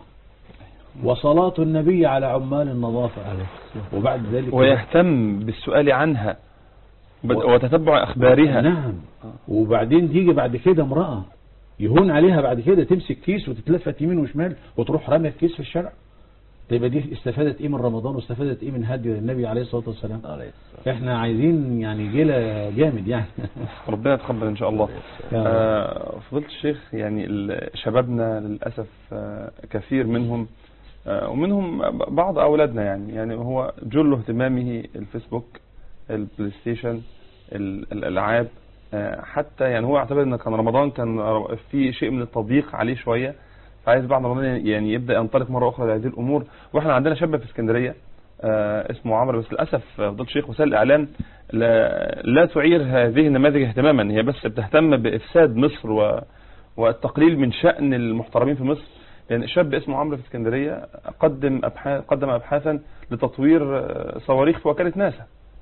وصلاة النبي على عمال النظافة وبعد ذلك ويهتم بالسؤال عنها بد- وتتبع أخبارها نعم وبعدين تيجي بعد كده امرأة يهون عليها بعد كده تمسك كيس وتتلفت يمين وشمال وتروح رامية الكيس في الشارع طيب دي استفادت ايه من رمضان واستفادت ايه من هدي النبي عليه الصلاة والسلام عليه الصلاة احنا عايزين يعني جيلة جامد يعني ربنا يتقبل إن شاء الله يا رب. آه، فضيلة الشيخ يعني ال- شبابنا للأسف آه، كثير منهم آه، ومنهم بعض أولادنا يعني يعني هو جل اهتمامه الفيسبوك البلاي ستيشن ال- الألعاب آه، حتى يعني هو اعتبر ان كان رمضان كان في شيء من التضييق عليه شوية فعايز بعد رمضان يعني يبدأ ينطلق مرة أخرى لهذه الأمور واحنا عندنا شاب في اسكندرية آه، اسمه عمرو بس للأسف آه، فضيلة الشيخ وسائل الإعلام لا, لا تعير هذه النماذج اهتماما هي بس بتهتم بإفساد مصر و والتقليل من شأن المحترمين في مصر لأن شاب اسمه عمرو في اسكندرية قدم أبحاث قدم أبحاثا لتطوير آه، صواريخ في وكالة ناسا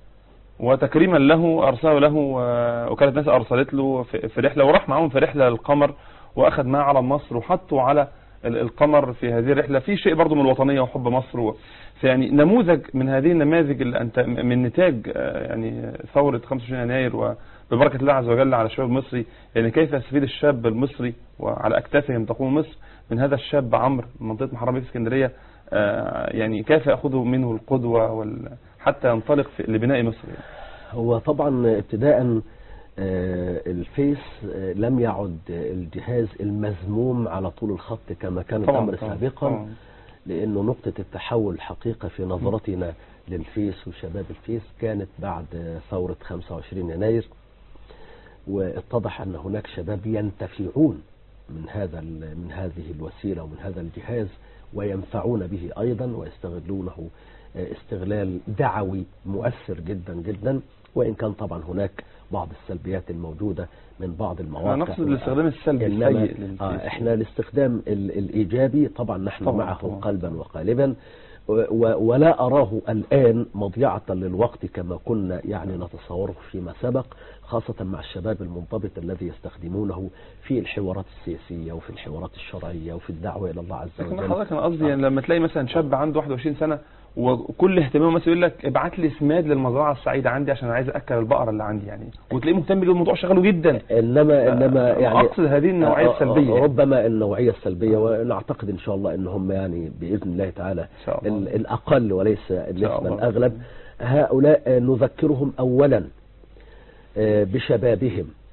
وتكريما له أرسله له آه، وكالة ناسا أرسلت له في في رحلة وراح معاهم في رحلة للقمر وأخذ معاه علم مصر وحطوا على ال- القمر في هذه الرحلة في شيء برضو من الوطنية وحب مصر و... يعني نموذج من هذه النماذج اللي أنت من نتاج آه، يعني ثورة 25 يناير وببركة الله عز وجل على الشباب المصري يعني كيف يستفيد الشاب المصري وعلى أكتافهم تقوم مصر من هذا الشاب عمرو من منطقة محرمية في اسكندرية آه، يعني كيف يأخذ منه القدوة وال... حتى ينطلق في... لبناء مصر يعني. هو طبعا ابتداء آه، الفيس آه، لم يعد آه، الجهاز المذموم على طول الخط كما كان الأمر سابقا طبعاً. لأنه نقطة التحول الحقيقة في نظرتنا للفيس وشباب الفيس كانت بعد آه، ثورة 25 يناير واتضح أن هناك شباب ينتفعون من هذا ال- من هذه الوسيلة ومن هذا الجهاز وينفعون به أيضا ويستغلونه آه، استغلال دعوي مؤثر جدا جدا وإن كان طبعا هناك بعض السلبيات الموجودة من بعض المواقع أنا نقصد الاستخدام السلبي إنما السيء للفيس. آه احنا الاستخدام ال- الإيجابي طبعا نحن طبعاً، معه طبعاً. قلبا وقالبا و- و- ولا أراه الآن مضيعة للوقت كما كنا يعني نتصوره فيما سبق خاصة مع الشباب المنضبط الذي يستخدمونه في الحوارات السياسية وفي الحوارات الشرعية وفي الدعوة إلى الله عز لكن وجل حضرتك انا قصدي يعني لما تلاقي مثلا شاب عنده 21 سنه وكل اهتمامه مثلا يقول لك ابعت لي سماد للمزرعه السعيده عندي عشان عايز اكل البقره اللي عندي يعني وتلاقيه مهتم بالموضوع شغله جدا انما انما آه، يعني أقصد هذه النوعية آه، آه، السلبية يعني. ربما النوعيه السلبيه ونعتقد ان شاء الله ان هم يعني باذن الله تعالى إن شاء الله. ال- الاقل وليس النسبه الله. الاغلب هؤلاء آه، نذكرهم اولا آه، بشبابهم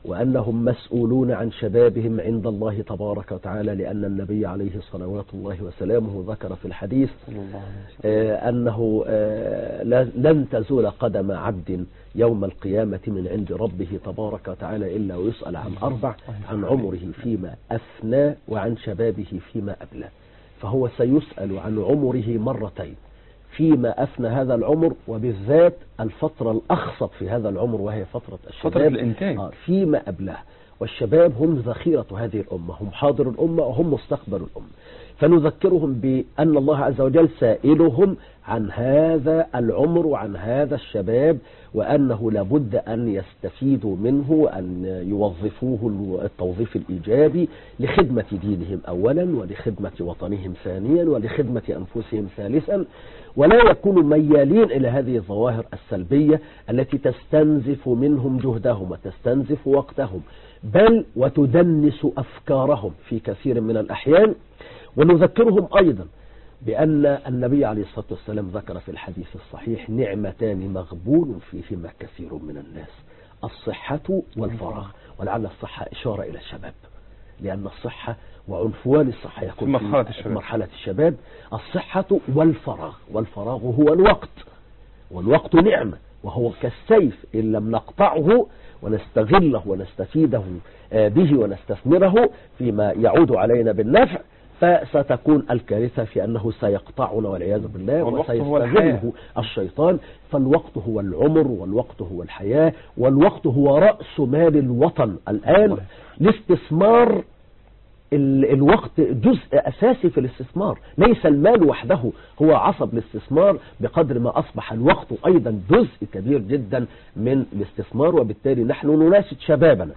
وأنهم مسؤولون عن شبابهم عند الله تبارك وتعالى لأن النبي عليه صلوات الله وسلامه ذكر في الحديث صلى الله عليه وسلم آه، أنه آه، لا- لن تزول قدم عبد يوم القيامة من عند ربه تبارك وتعالى إلا ويسأل عن أربع عن عمره فيما أفنى وعن شبابه فيما أبلى فهو سيسأل عن عمره مرتين فيما أفنى هذا العمر وبالذات الفترة الأخصب في هذا العمر وهي فترة الشباب فترة الإنتاج. آه، فيما أبلاه والشباب هم ذخيرة هذه الأمة هم حاضر الأمة وهم مستقبل الأمة فنذكرهم بأن الله عز وجل سائلهم عن هذا العمر وعن هذا الشباب وأنه لابد أن يستفيدوا منه وأن يوظفوه التوظيف الإيجابي لخدمة دينهم أولا ولخدمة وطنهم ثانيا ولخدمة أنفسهم ثالثا ولا يكونوا ميالين إلى هذه الظواهر السلبية التي تستنزف منهم جهدهم وتستنزف وقتهم بل وتدنس أفكارهم في كثير من الأحيان ونذكرهم أيضا بأن النبي عليه الصلاة والسلام ذكر في الحديث الصحيح نعمتان مغبون فيهما كثير من الناس الصحة والفراغ ولعل الصحة إشارة إلى الشباب لأن الصحة وعنفوان الصحة يكون في مرحلة الشباب. مرحلة الشباب الصحة والفراغ والفراغ هو الوقت والوقت نعمة وهو كالسيف إن لم نقطعه ونستغله ونستفيده آه، به ونستثمره فيما يعود علينا بالنفع فستكون الكارثة في أنه سيقطعنا والعياذ بالله والوقت هو الحياة. وسيستغله الشيطان فالوقت هو العمر والوقت هو الحياة والوقت هو رأس مال الوطن الآن الاستثمار ال- الوقت جزء أساسي في الاستثمار ليس المال وحده هو عصب الاستثمار بقدر ما أصبح الوقت أيضا جزء كبير جدا من الاستثمار وبالتالي نحن نناشد شبابنا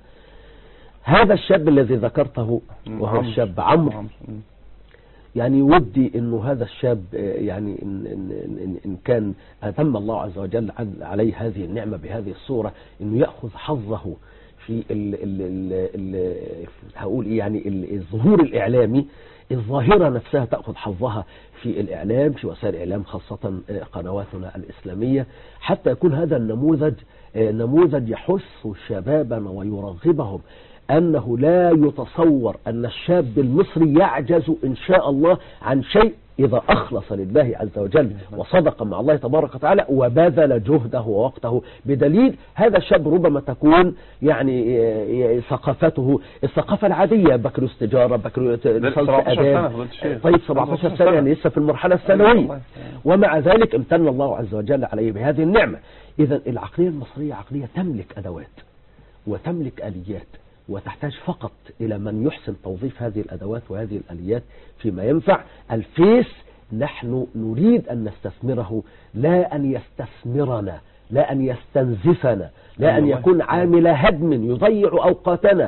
هذا الشاب الذي ذكرته وهو عمرو. الشاب عمرو عمرو. مم. يعني ودي انه هذا الشاب آه، يعني ان, إن, إن, إن كان اتم الله عز وجل عن- عليه هذه النعمة بهذه الصورة انه يأخذ حظه في ال ال ال ال هقول ايه يعني ال- الظهور الاعلامي الظاهرة نفسها تأخذ حظها في الإعلام في وسائل الإعلام خاصة آه، قنواتنا الإسلامية حتى يكون هذا النموذج آه، نموذج يحث شبابنا ويرغبهم أنه لا يتصور أن الشاب المصري يعجز إن شاء الله عن شيء إذا أخلص لله عز وجل وصدق مع الله تبارك وتعالى وبذل جهده ووقته بدليل هذا الشاب ربما تكون يعني آه، ثقافته الثقافة العادية بكالوريوس تجارة بكالوريوس 17 سنة فضيلة الشيخ. طيب 17 سنة 17 يعني لسه في المرحلة الله الثانوية يسلمك. ومع ذلك امتن الله عز وجل عليه بهذه النعمة إذا العقلية المصرية عقلية تملك أدوات وتملك آليات وتحتاج فقط إلى من يحسن توظيف هذه الأدوات وهذه الآليات فيما ينفع الفيس نحن نريد أن نستثمره لا أن يستثمرنا لا أن يستنزفنا لا أن والله. يكون عامل هدم يضيع أوقاتنا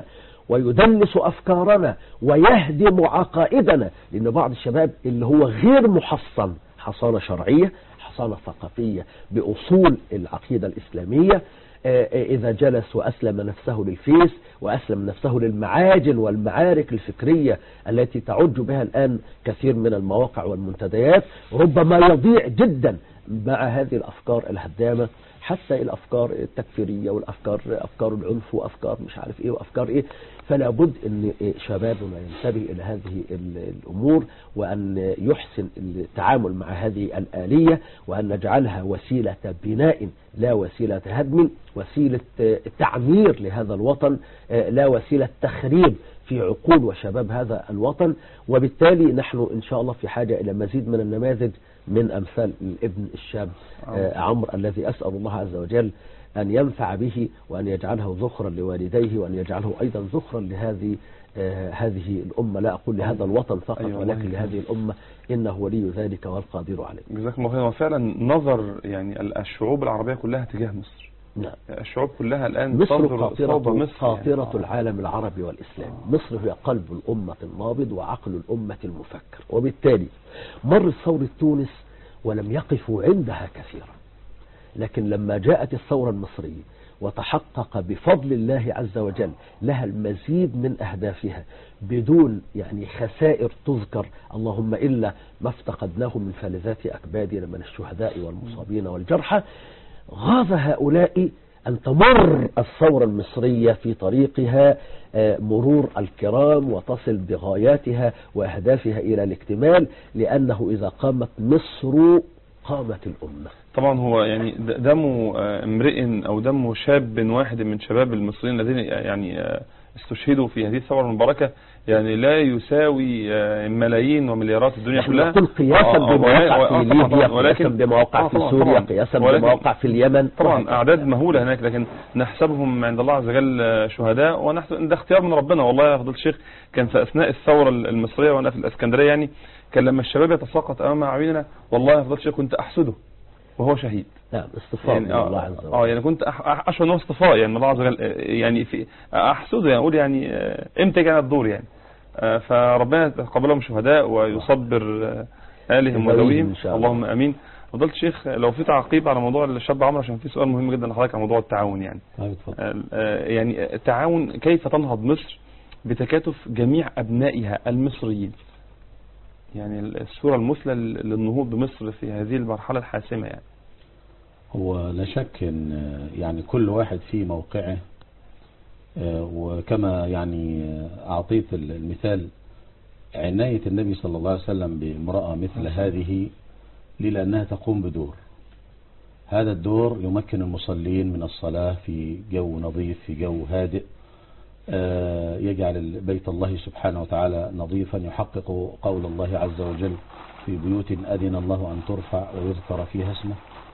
ويدنس أفكارنا ويهدم عقائدنا لأن بعض الشباب اللي هو غير محصن حصانة شرعية حصانة ثقافية بأصول العقيدة الإسلامية آه، آه، إذا جلس وأسلم نفسه للفيس وأسلم نفسه للمعاجن والمعارك الفكرية التي تعج بها الآن كثير من المواقع والمنتديات ربما يضيع جدا مع هذه الأفكار الهدامة حتى الأفكار التكفيرية والأفكار أفكار العنف وأفكار مش عارف إيه وأفكار إيه فلا بد أن شبابنا ينتبه إلى هذه ال- الأمور وأن يحسن التعامل مع هذه الآلية وأن نجعلها وسيلة بناء لا وسيلة هدم وسيلة آه، تعمير لهذا الوطن آه، لا وسيلة تخريب في عقول وشباب هذا الوطن وبالتالي نحن إن شاء الله في حاجة إلى مزيد من النماذج من أمثال الابن الشاب آه، عمرو الذي أسأل الله عز وجل أن ينفع به وأن يجعله ذخرا لوالديه وأن يجعله أيضا ذخرا لهذه آه، هذه الأمة لا أقول لهذا الوطن فقط أيوة ولكن والله. لهذه الأمة إنه ولي ذلك والقادر عليه جزاكم الله خيرا وفعلا نظر يعني ال- الشعوب العربية كلها تجاه مصر نعم الشعوب كلها الآن مصر تنظر قاطرة صوب مصر قاطرة يعني. العالم العربي والإسلامي مصر هي قلب الأمة النابض وعقل الأمة المفكر وبالتالي مرت ثورة تونس ولم يقفوا عندها كثيرا لكن لما جاءت الثورة المصرية وتحقق بفضل الله عز وجل لها المزيد من أهدافها بدون يعني خسائر تذكر اللهم إلا ما افتقدناه من فلذات أكبادنا من الشهداء والمصابين والجرحى غاض هؤلاء أن تمر الثورة المصرية في طريقها آه، مرور الكرام وتصل بغاياتها وأهدافها إلى الاكتمال لأنه إذا قامت مصر قامت الأمة طبعا هو يعني د- دم آه، امرئ او دم شاب واحد من شباب المصريين الذين يعني آه، استشهدوا في هذه الثوره المباركه يعني لا يساوي آه، ملايين ومليارات الدنيا نحن كلها نقول قياسا آه، آه، بما وقع آه، في طبعاً، ليبيا ولكن- قياسا بما وقع آه، في طبعاً، سوريا طبعاً. قياسا ولكن- بما وقع في اليمن طبعا اعداد مهوله هناك لكن نحسبهم عند الله عز وجل آه، شهداء ونحسب ده اختيار من ربنا والله يا فضيله الشيخ كان في اثناء الثوره المصريه وانا في الاسكندريه يعني كان لما الشباب يتساقط امام اعيننا والله يا فضيله الشيخ كنت احسده وهو شهيد نعم اصطفاء يعني من الله عز اه, آه وجل يعني كنت أح- أح- اشعر ان هو اصطفاء يعني من الله عز وجل آه، يعني في احسده يعني اقول يعني آه، امتى جاء الدور يعني آه، فربنا يتقبلهم شهداء ويصبر آه، آلهم ذويهم وذويهم إن شاء الله. اللهم امين فضلت شيخ لو في تعقيب على موضوع الشاب عمرو عشان في سؤال مهم جدا لحضرتك على موضوع التعاون يعني طيب اتفضل آه، آه، يعني التعاون كيف تنهض مصر بتكاتف جميع ابنائها المصريين يعني الصوره المثلى للنهوض بمصر في هذه المرحله الحاسمه يعني هو لا شك ان يعني كل واحد في موقعه آه، وكما يعني آه، اعطيت المثال عناية النبي صلى الله عليه وسلم بامرأة مثل هذه ليه؟ لأنها تقوم بدور هذا الدور يمكن المصلين من الصلاة في جو نظيف في جو هادئ آه، يجعل بيت الله سبحانه وتعالى نظيفا يحقق قول الله عز وجل في بيوت أذن الله أن ترفع ويذكر فيها اسمه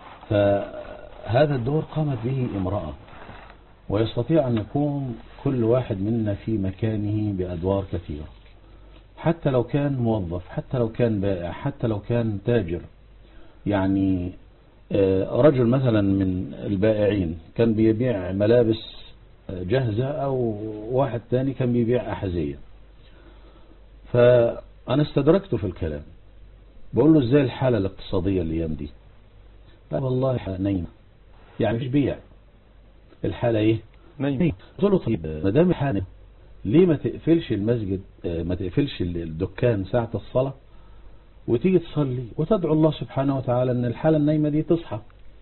فهذا الدور قامت به امرأة ويستطيع أن يقوم كل واحد منا في مكانه بأدوار كثيرة حتى لو كان موظف حتى لو كان بائع حتى لو كان تاجر يعني آه، رجل مثلا من البائعين كان بيبيع ملابس آه، جاهزة أو واحد تاني كان بيبيع أحذية فأنا استدركته في الكلام بقول له ازاي الحالة الاقتصادية الأيام دي قال والله نايمة يعني مش بيع الحالة ايه نايم قلت له طيب ما دام الحالة ليه ما تقفلش المسجد آه، ما تقفلش الدكان ساعة الصلاة وتيجي تصلي وتدعو الله سبحانه وتعالى ان الحالة النايمة دي تصحى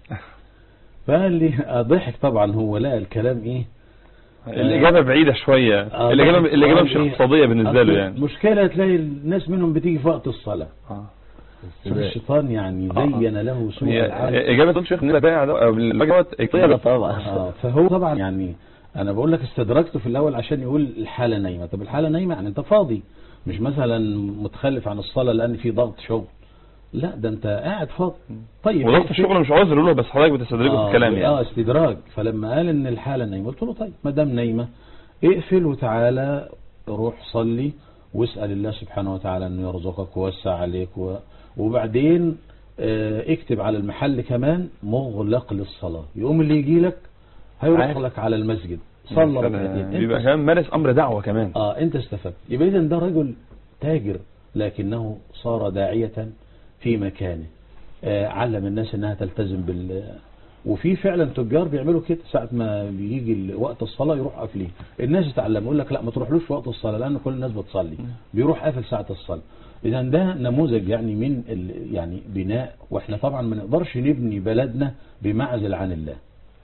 فقال لي آه، ضحك طبعا هو لقى الكلام ايه الإجابة بعيدة شوية آه، الإجابة ضحك. الإجابة آه، مش إيه؟ اقتصادية بالنسبة له أصل يعني مشكلة تلاقي الناس منهم بتيجي في وقت الصلاة آه. الشيطان يعني آه. زين له سوء هي العمل إجابة الشيخ إن بائع ده أو الراجل دوت اقتصادية طبعا آه، فهو طبعا يعني انا بقول لك استدركته في الاول عشان يقول الحاله نايمه طب الحاله نايمه يعني انت فاضي مش مثلا متخلف عن الصلاه لان في ضغط شغل لا ده انت قاعد فاضي طيب وضغط الشغل مش عذر له بس حضرتك بتستدرجه في آه، الكلام اه يعني استدراج فلما قال ان الحاله نايمه قلت له طيب ما دام نايمه اقفل وتعالى روح صلي واسال الله سبحانه وتعالى انه يرزقك ويوسع عليك و... وبعدين آه، اكتب على المحل كمان مغلق للصلاه يقوم اللي يجي لك هيروح عارف. لك على المسجد صلى ركعتين بيبقى انت كمان مارس أمر دعوة كمان اه انت استفدت يبقى اذا ده رجل تاجر لكنه صار داعية في مكانه آه علم الناس انها تلتزم بال وفي فعلا تجار بيعملوا كده ساعة ما بيجي ال- وقت الصلاة يروح قافلين الناس يتعلم يقول لك لا ما تروحلوش في وقت الصلاة لأن كل الناس بتصلي بيروح قافل ساعة الصلاة إذا ده نموذج يعني من ال... يعني بناء واحنا طبعا ما نقدرش نبني بلدنا بمعزل عن الله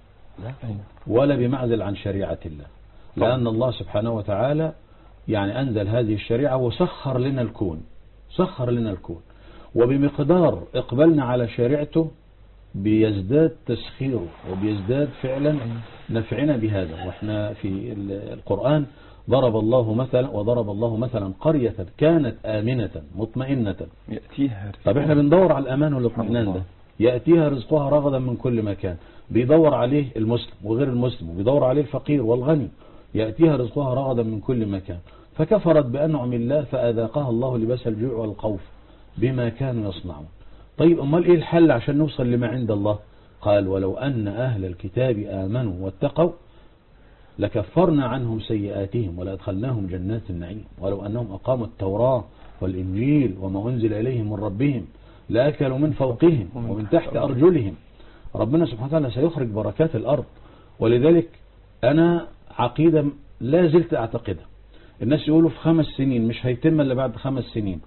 ولا بمعزل عن شريعة الله طبعا. لأن الله سبحانه وتعالى يعني أنزل هذه الشريعة وسخر لنا الكون سخر لنا الكون وبمقدار إقبالنا على شريعته بيزداد تسخيره وبيزداد فعلا نفعنا بهذا واحنا في ال- القرآن ضرب الله مثلا وضرب الله مثلا قرية كانت آمنة مطمئنة يأتيها طب احنا بندور على الأمان والاطمئنان الله. ده يأتيها رزقها رغدا من كل مكان بيدور عليه المسلم وغير المسلم وبيدور عليه الفقير والغني يأتيها رزقها رغدا من كل مكان فكفرت بأنعم الله فأذاقها الله لباس الجوع والخوف بما كانوا يصنعون طيب أمال إيه الحل عشان نوصل لما عند الله قال ولو أن أهل الكتاب آمنوا واتقوا لكفرنا عنهم سيئاتهم ولأدخلناهم جنات النعيم ولو أنهم أقاموا التوراة والإنجيل وما أنزل إليهم من ربهم لأكلوا من فوقهم ومن تحت أرجلهم ربنا سبحانه وتعالى سيخرج بركات الأرض ولذلك أنا عقيدة لا زلت أعتقدها الناس يقولوا في خمس سنين مش هيتم إلا بعد خمس سنين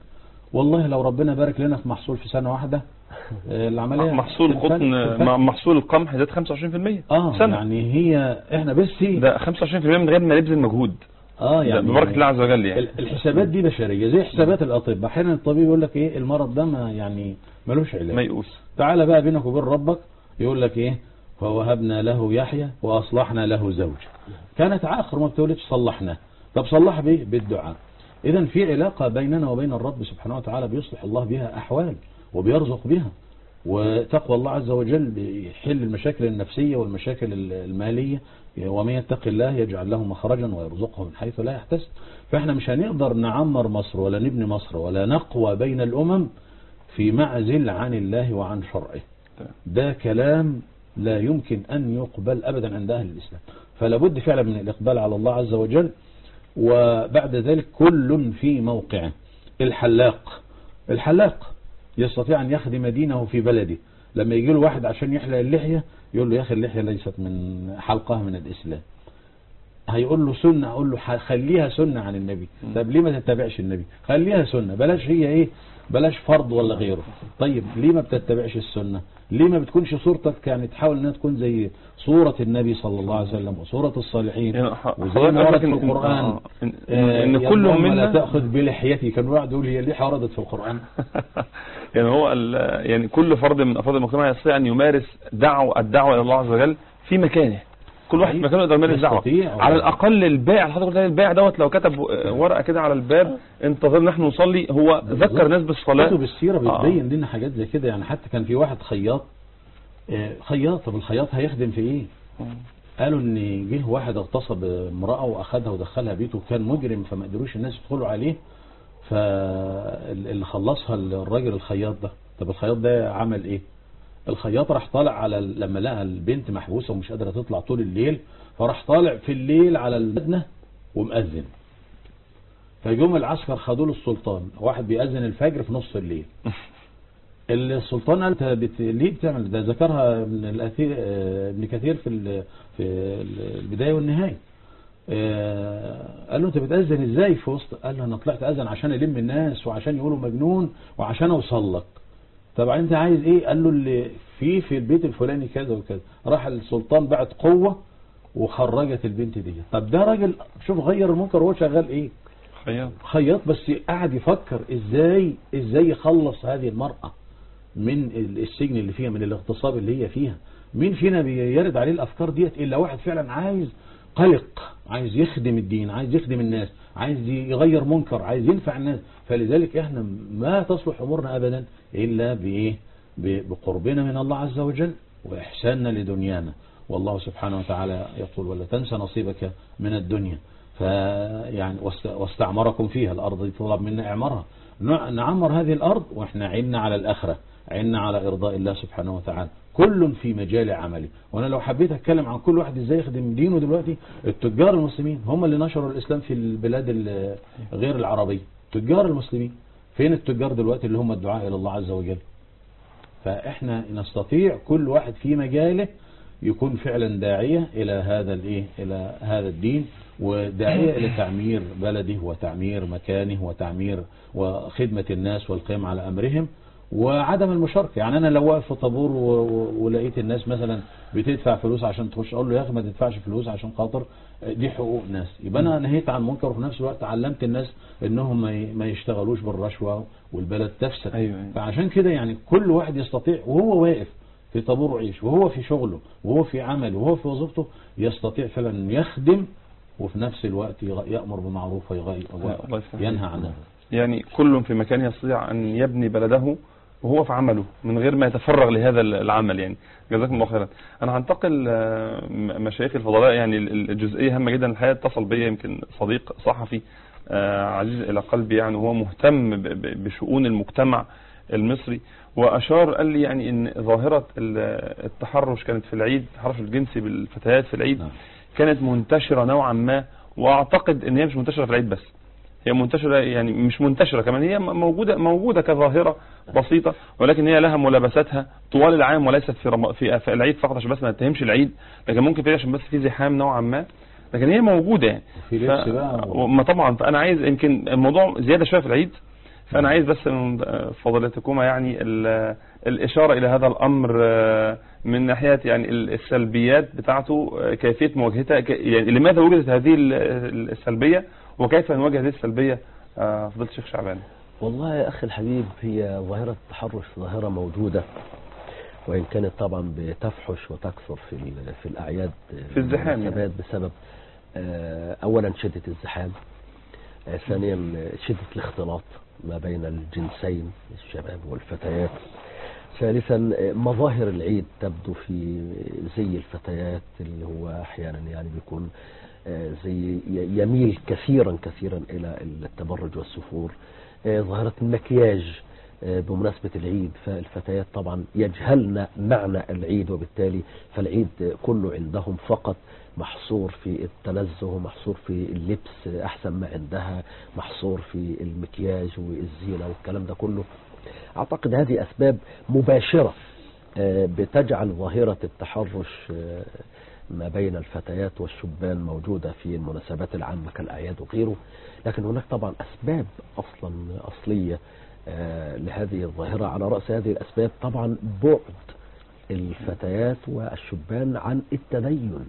والله لو ربنا بارك لنا في محصول في سنة واحدة آه، العملية محصول تنفك- قطن تنفك. م- محصول القمح زاد 25% اه سنة يعني هي احنا بس ده 25% من غير ما نبذل مجهود اه ده يعني ببركة الله عز وجل يعني ال- الحسابات دي بشرية زي حسابات الأطباء احيانا الطبيب يقول لك ايه المرض ده ما يعني ملوش علاج ميؤوس تعالى بقى بينك وبين ربك يقول لك ايه فوهبنا له يحيى واصلحنا له زوج كانت عاخر ما بتولدش صلحناه طب صلح بايه بالدعاء اذا في علاقة بيننا وبين الرب سبحانه وتعالى بيصلح الله بها احوال وبيرزق بها وتقوى الله عز وجل بيحل المشاكل النفسية والمشاكل ال- المالية ومن يتق الله يجعل له مخرجا ويرزقه من حيث لا يحتسب فاحنا مش هنقدر نعمر مصر ولا نبني مصر ولا نقوى بين الامم في معزل عن الله وعن شرعه ده كلام لا يمكن أن يقبل أبدا عند أهل الإسلام فلا بد فعلا من الإقبال على الله عز وجل وبعد ذلك كل في موقعه الحلاق الحلاق يستطيع أن يخدم دينه في بلده لما يجي له واحد عشان يحلق اللحية يقول له يا أخي اللحية ليست من حلقها من الإسلام هيقول له سنة أقول له ح- خليها سنة عن النبي طب ليه ما تتبعش النبي خليها سنة بلاش هي إيه بلاش فرض ولا غيره طيب ليه ما بتتبعش السنة ليه ما بتكونش صورتك يعني تحاول انها تكون زي صورة النبي صلى الله عليه وسلم وصورة الصالحين يعني ح- وزي حضرتك ما ورد قصدك في إن- القرآن آه، إن, آه، إن يا كل ابن أم لا منا تأخذ بلحيتي كان واحد يقول هي اللحية وردت في القرآن يعني هو ال- يعني كل فرد من افراد المجتمع يستطيع ان يمارس دعوة الدعوة الى الله عز وجل في مكانه كل واحد في أيوة. مكانه يقدر يمارس دعوة يستطيع. على الاقل البائع اللي حضرتك قلت عليه البائع دوت لو كتب آه، ورقة كده على الباب انتظر نحن نصلي هو ذكر الناس بالصلاة كتب السيرة آه. بتبين لنا حاجات زي كده يعني حتى كان في واحد خياط آه، خياط طب الخياط هيخدم في ايه قالوا ان جه واحد اغتصب امرأة واخدها ودخلها بيته وكان مجرم فما قدروش الناس يدخلوا عليه فاللي خلصها الراجل الخياط ده طب الخياط ده عمل ايه الخياط راح طالع على ال- لما لقى البنت محبوسة ومش قادرة تطلع طول الليل فراح طالع في الليل على المدنة ومأذن فيوم العسكر خدوا له السلطان واحد بيأذن الفجر في نص الليل السلطان قال "أنت بت... ليه بتعمل ده ذكرها ابن الأثير آه، ابن كثير في ال... في البداية والنهاية آه، قال له انت بتأذن ازاي في وسط قال له انا طلعت أذن عشان الم الناس وعشان يقولوا مجنون وعشان اوصل لك طبعا انت عايز ايه قال له اللي في في البيت الفلاني كذا وكذا راح السلطان بعت قوة وخرجت البنت دي طب ده راجل شوف غير المنكر وهو شغال ايه خياط خياط بس قاعد يفكر ازاي ازاي يخلص هذه المرأة من السجن اللي فيها من الاغتصاب اللي هي فيها مين فينا بيرد عليه الافكار ديت الا واحد فعلا عايز قلق عايز يخدم الدين عايز يخدم الناس عايز يغير منكر عايز ينفع الناس فلذلك احنا ما تصلح امورنا ابدا الا بايه ب- بقربنا من الله عز وجل واحساننا لدنيانا والله سبحانه وتعالى يقول ولا تنسى نصيبك من الدنيا فيعني واست- واستعمركم فيها الأرض دي طلب منا إعمارها نع- نعمر هذه الأرض وإحنا عنا على الآخرة عنا على إرضاء الله سبحانه وتعالى كل في مجال عمله وأنا لو حبيت أتكلم عن كل واحد إزاي يخدم دينه دلوقتي التجار المسلمين هم اللي نشروا الإسلام في البلاد ال- غير العربية تجار المسلمين فين التجار دلوقتي اللي هم الدعاء إلى الله عز وجل فإحنا نستطيع كل واحد في مجاله يكون فعلا داعية إلى هذا الإيه إلى هذا الدين وداعية إلى تعمير بلده وتعمير مكانه وتعمير وخدمة الناس والقيام على أمرهم وعدم المشاركة يعني أنا لو واقف في طابور و- و- ولقيت الناس مثلا بتدفع فلوس عشان تخش أقول له يا أخي ما تدفعش فلوس عشان خاطر دي حقوق ناس يبقى أنا نهيت عن منكر وفي نفس الوقت علمت الناس إنهم ما ي- ما يشتغلوش بالرشوة والبلد تفسد أيوة، أيوة. فعشان كده يعني كل واحد يستطيع وهو واقف في طابور عيش وهو في شغله وهو في عمله وهو في وظيفته يستطيع فعلا أن يخدم وفي نفس الوقت يغ- يأمر بمعروف ويغي- الله يسلمك. وينهى عن منكر. يعني كل في مكان يستطيع أن يبني بلده وهو في عمله من غير ما يتفرغ لهذا العمل يعني جزاكم الله خيرا انا هنتقل آه، م- مشايخ الفضلاء يعني ال- الجزئيه هامه جدا الحقيقه اتصل بيا يمكن صديق صحفي آه، عزيز الى قلبي يعني وهو مهتم ب- ب- بشؤون المجتمع المصري واشار قال لي يعني ان ظاهره ال- التحرش كانت في العيد التحرش الجنسي بالفتيات في العيد نعم. كانت منتشره نوعا ما واعتقد ان هي مش منتشره في العيد بس هي منتشرة يعني مش منتشرة كمان هي موجودة موجودة كظاهرة بسيطة ولكن هي لها ملابساتها طوال العام وليست في رم... في, في العيد فقط عشان بس ما نتهمش العيد لكن ممكن في عشان بس في زحام نوعا ما لكن هي موجودة يعني وفي لبس بقى و- ما طبعا فانا عايز يمكن الموضوع زيادة شوية في العيد فأنا عايز بس من فضيلتكما يعني ال- الإشارة إلى هذا الأمر آه، من ناحية يعني ال- السلبيات بتاعته آه، كيفية مواجهتها ك- يعني لماذا وجدت هذه ال- ال- السلبية وكيف نواجه هذه السلبية آه، فضيلة الشيخ شعبان والله يا أخي الحبيب هي ظاهرة التحرش ظاهرة موجودة وإن كانت طبعا بتفحش وتكثر في ال- في الأعياد في الزحام يعني. والمناسبات بسبب آه، أولا شدة الزحام آه، ثانيا شدة الاختلاط ما بين الجنسين الشباب والفتيات ثالثا آه، مظاهر العيد تبدو في زي الفتيات اللي هو أحيانا يعني بيكون آه، زي ي- يميل كثيرا كثيرا إلى التبرج والسفور آه، ظاهرة المكياج آه، بمناسبة العيد فالفتيات طبعا يجهلن معنى العيد وبالتالي فالعيد آه، كله عندهم فقط محصور في التنزه محصور في اللبس آه، أحسن ما عندها محصور في المكياج والزينة والكلام ده كله أعتقد هذه أسباب مباشرة آه، بتجعل ظاهرة التحرش آه، ما بين الفتيات والشبان موجودة في المناسبات العامة كالأعياد وغيره لكن هناك طبعا أسباب أصلا أصلية آه، لهذه الظاهرة على رأس هذه الأسباب طبعا بعد الفتيات والشبان عن التدين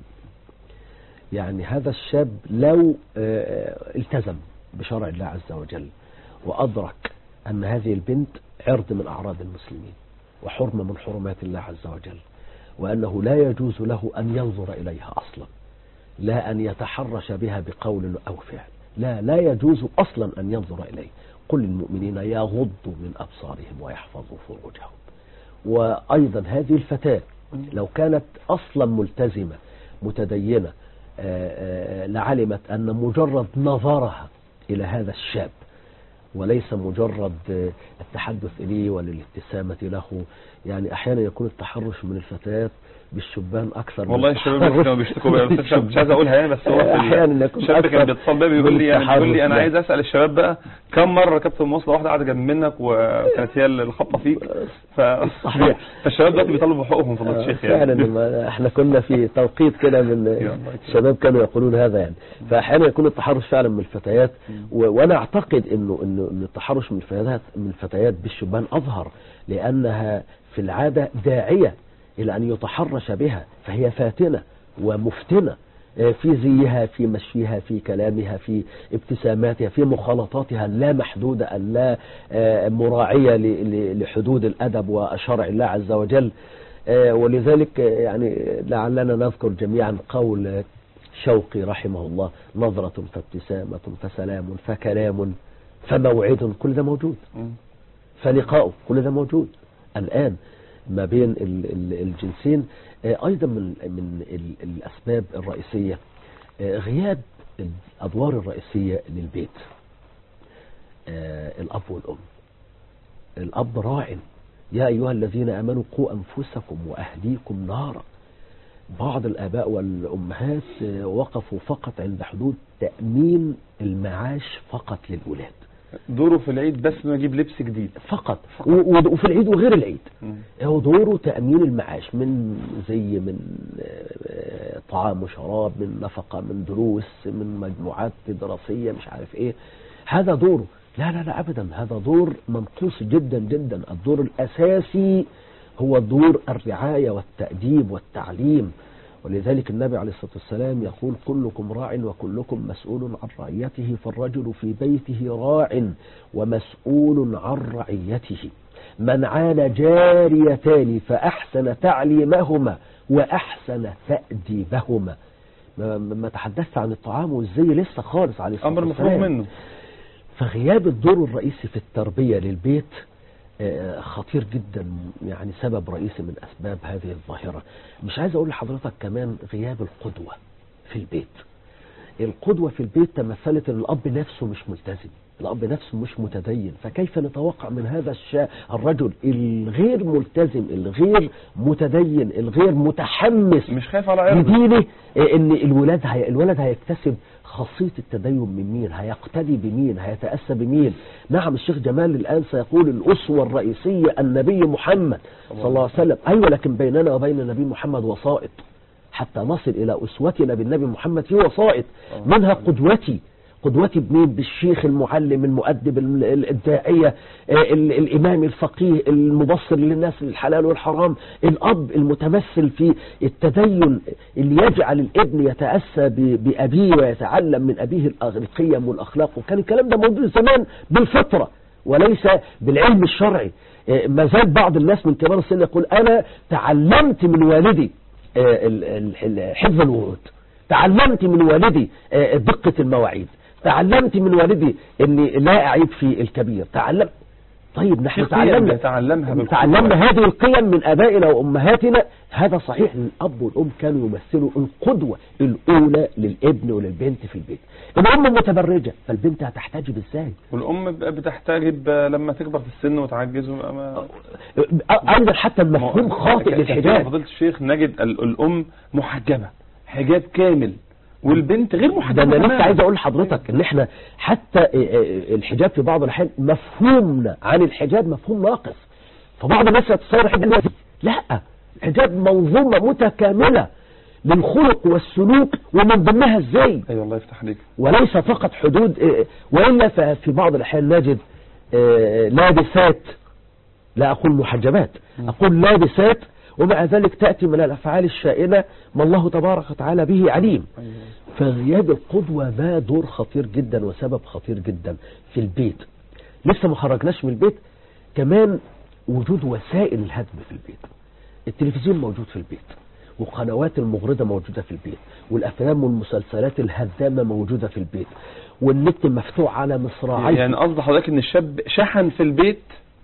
يعني هذا الشاب لو آه، التزم بشرع الله عز وجل وأدرك أن هذه البنت عرض من أعراض المسلمين وحرمة من حرمات الله عز وجل وأنه لا يجوز له أن ينظر إليها أصلا لا أن يتحرش بها بقول أو فعل لا لا يجوز أصلا أن ينظر إليه قل للمؤمنين يغضوا من أبصارهم ويحفظوا فروجهم وأيضا هذه الفتاة لو كانت أصلا ملتزمة متدينة آه، آه، لعلمت أن مجرد نظرها إلى هذا الشاب وليس مجرد آه، التحدث إليه والابتسامة له يعني أحيانا يكون التحرش من الفتيات بالشبان أكثر من والله الشباب التحرش كانوا بيشتكوا بقى بس مش عايز اقولها يعني بس هو في ال- أحيانا يكون الشاب كان أكثر بيتصل بيا بيقول لي يعني بيقول لي انا بالتحرش عايز اسال الشباب بقى كم مره ركبت مواصله واحده قاعده جنب منك وكانت هي الخبطه فيك ف... صحيح. فالشباب دلوقتي بيطالبوا بحقوقهم في الشيخ يعني فعلا ما احنا كنا في توقيت كده من الله يكرمك. الشباب كانوا يقولون هذا يعني فاحيانا يكون التحرش فعلا من الفتيات و- وانا اعتقد انه انه ان التحرش من الفتيات من الفتيات بالشبان اظهر لانها في العاده داعيه الى ان يتحرش بها فهي فاتنه ومفتنه آه، في زيها في مشيها في كلامها في ابتساماتها في مخالطاتها اللا محدودة اللا آه، مراعية ل- ل- لحدود الأدب وشرع الله عز وجل آه، ولذلك آه، يعني لعلنا نذكر جميعا قول آه، شوقي رحمه الله نظرة فابتسامة فسلام فكلام فموعد كل ده موجود مم. فلقاؤه كل ده موجود الآن ما بين ال- ال- الجنسين آه، أيضا من من ال- الأسباب الرئيسية آه، غياب الأدوار الرئيسية للبيت آه، الأب والأم الأب راع يا أيها الذين آمنوا قوا أنفسكم وأهليكم نارا بعض الآباء والأمهات آه، وقفوا فقط عند حدود تأمين المعاش فقط للأولاد دوره في العيد بس انه يجيب لبس جديد فقط و- و- وفي العيد وغير العيد مم. هو دوره تأمين المعاش من زي من آه، طعام وشراب من نفقة من دروس من مجموعات دراسية مش عارف ايه هذا دوره لا لا لا ابدا هذا دور منقوص جدا جدا الدور الاساسي هو دور الرعاية والتأديب والتعليم ولذلك النبي عليه الصلاة والسلام يقول كلكم راع وكلكم مسؤول عن رعيته فالرجل في بيته راع ومسؤول عن رعيته من عال جاريتان فأحسن تعليمهما وأحسن تأديبهما ما, ما تحدثت عن الطعام والزي لسه خالص عليه الصلاة امر مفروغ والسلام منه فغياب الدور الرئيسي في التربية للبيت آه، خطير جدا يعني سبب رئيسي من أسباب هذه الظاهرة مش عايز أقول لحضرتك كمان غياب القدوة في البيت القدوة في البيت تمثلت ان الأب نفسه مش ملتزم الأب نفسه مش متدين فكيف نتوقع من هذا الشا الرجل الغير ملتزم الغير متدين الغير متحمس مش خايف على عرضه بدينه إيه ان الولاد هي الولد هيكتسب خاصية التدين من مين هيقتدي بمين هيتأسى بمين نعم الشيخ جمال الآن سيقول الأسوة الرئيسية النبي محمد صلى الله عليه وسلم أيوة لكن بيننا وبين النبي محمد وسائط حتى نصل إلى أسوتنا بالنبي محمد في وسائط منها قدوتي قدوتي بمين بالشيخ المعلم المؤدب ال- ال- الداعية آه، ال- الإمام الفقيه المبصر للناس الحلال والحرام الأب المتمثل في التدين اللي يجعل الابن يتأسى ب- بأبيه ويتعلم من أبيه الأغ- القيم والأخلاق وكان الكلام ده موجود زمان بالفطرة وليس بالعلم الشرعي آه، ما زال بعض الناس من كبار السن يقول أنا تعلمت من والدي آه، ال- ال- ال- حفظ الورود تعلمت من والدي آه، دقة المواعيد تعلمت من والدي اني لا اعيب في الكبير تعلم طيب نحن في قيم تعلمنا نتعلمها بالقدوة. تعلمنا هذه القيم من ابائنا وامهاتنا هذا صحيح ان الاب والام كانوا يمثلوا القدوة الاولى للابن وللبنت في البيت الام متبرجة فالبنت هتحتجب ازاي والام ب- بتحتجب لما تكبر في السن وتعجز وما- ما- ايضا حتى المفهوم ما- خاطئ كثيرا للحجاب فضيلة الشيخ نجد ال- الام محجبة حجاب كامل والبنت غير ده محجبة انا لسه تماماً. عايز اقول لحضرتك ان احنا حتى اه، اه، الحجاب في بعض الاحيان مفهومنا عن الحجاب مفهوم ناقص فبعض الناس يتصور الحجاب لا الحجاب منظومة متكاملة للخلق والسلوك ومن ضمنها ازاي ايوه الله يفتح عليك وليس فقط حدود اه، والا ففي بعض الاحيان نجد اه، لابسات لا أقول محجبات أقول لابسات ومع ذلك تأتي من الأفعال الشائنة ما الله تبارك وتعالى به عليم فغياب القدوة ده دور خطير جدا وسبب خطير جدا في البيت لسه ما خرجناش من البيت كمان وجود وسائل الهدم في البيت التلفزيون موجود في البيت والقنوات المغرضة موجودة في البيت والأفلام والمسلسلات الهدامة موجودة في البيت والنت مفتوح على مصراعيه يعني قصد حضرتك ان الشاب شحن في البيت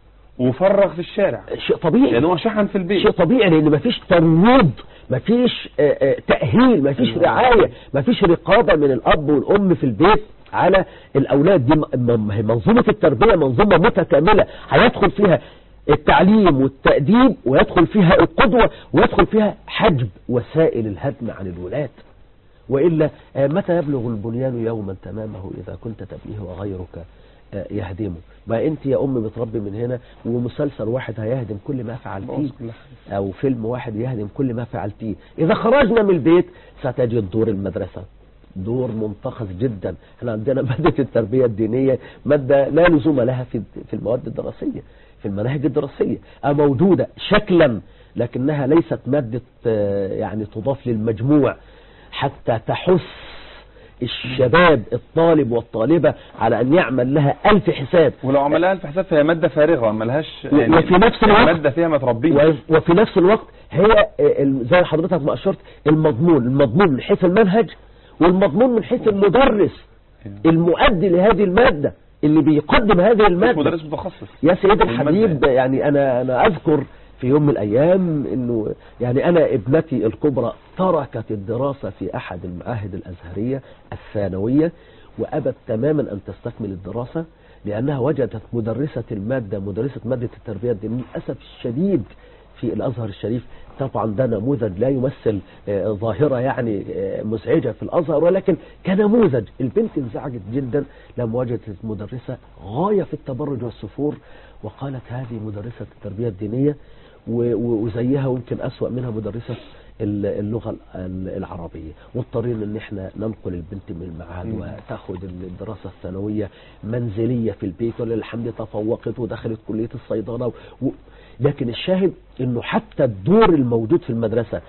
وفرغ في الشارع شيء طبيعي يعني هو شحن في البيت شيء طبيعي لان مفيش ترويض مفيش آه، آه، تأهيل مفيش أيوة. رعاية مفيش رقابة من الأب والأم في البيت على الأولاد دي م- م- هي منظومة التربية منظومة متكاملة هيدخل فيها التعليم والتأديب ويدخل فيها القدوة ويدخل فيها حجب وسائل الهدم عن الولاد وإلا آه، متى يبلغ البنيان يوما تمامه إذا كنت تبنيه وغيرك آه، يهدمه ما أنت يا أم بتربي من هنا ومسلسل واحد هيهدم كل ما فعلتيه بوظ كل حاجة. أو فيلم واحد يهدم كل ما فعلتيه إذا خرجنا من البيت ستجد دور المدرسة دور منتقص جدا احنا عندنا مادة التربية الدينية مادة لا لزوم لها في في المواد الدراسية في المناهج الدراسية أه موجودة شكلا لكنها ليست مادة آه، يعني تضاف للمجموع حتى تحث الشباب الطالب والطالبة على أن يعمل لها ألف حساب ولو عملها في حساب فهي مادة فارغة ملهاش و- وفي نفس الوقت- مادة فيها ما تربيش و- وفي نفس الوقت هي آه، ال- زي حضرتك ما أشرت المضمون المضمون من حيث المنهج والمضمون من حيث المدرس المؤدي لهذه المادة اللي بيقدم هذه مش المادة مدرس متخصص يا سيدي المادة الحبيب يعني أنا أنا أذكر في يوم من الأيام إنه يعني أنا ابنتي الكبرى تركت الدراسة في أحد المعاهد الأزهرية الثانوية وأبت تماما أن تستكمل الدراسة لأنها وجدت مدرسة المادة مدرسة مادة التربية الدينية للأسف الشديد في الأزهر الشريف طبعا ده نموذج لا يمثل آه، ظاهرة يعني آه، مزعجة في الأزهر ولكن كنموذج البنت انزعجت جدا لما وجدت مدرسة غاية في التبرج والسفور وقالت هذه مدرسة التربية الدينية و- و- وزيها ويمكن أسوأ منها مدرسة ال- اللغة ال- العربية واضطرينا ان احنا ننقل البنت من المعهد مم. وتاخد الدراسة الثانوية منزلية في البيت وللحمد تفوقت ودخلت كلية الصيدلة و... لكن الشاهد انه حتى الدور الموجود في المدرسة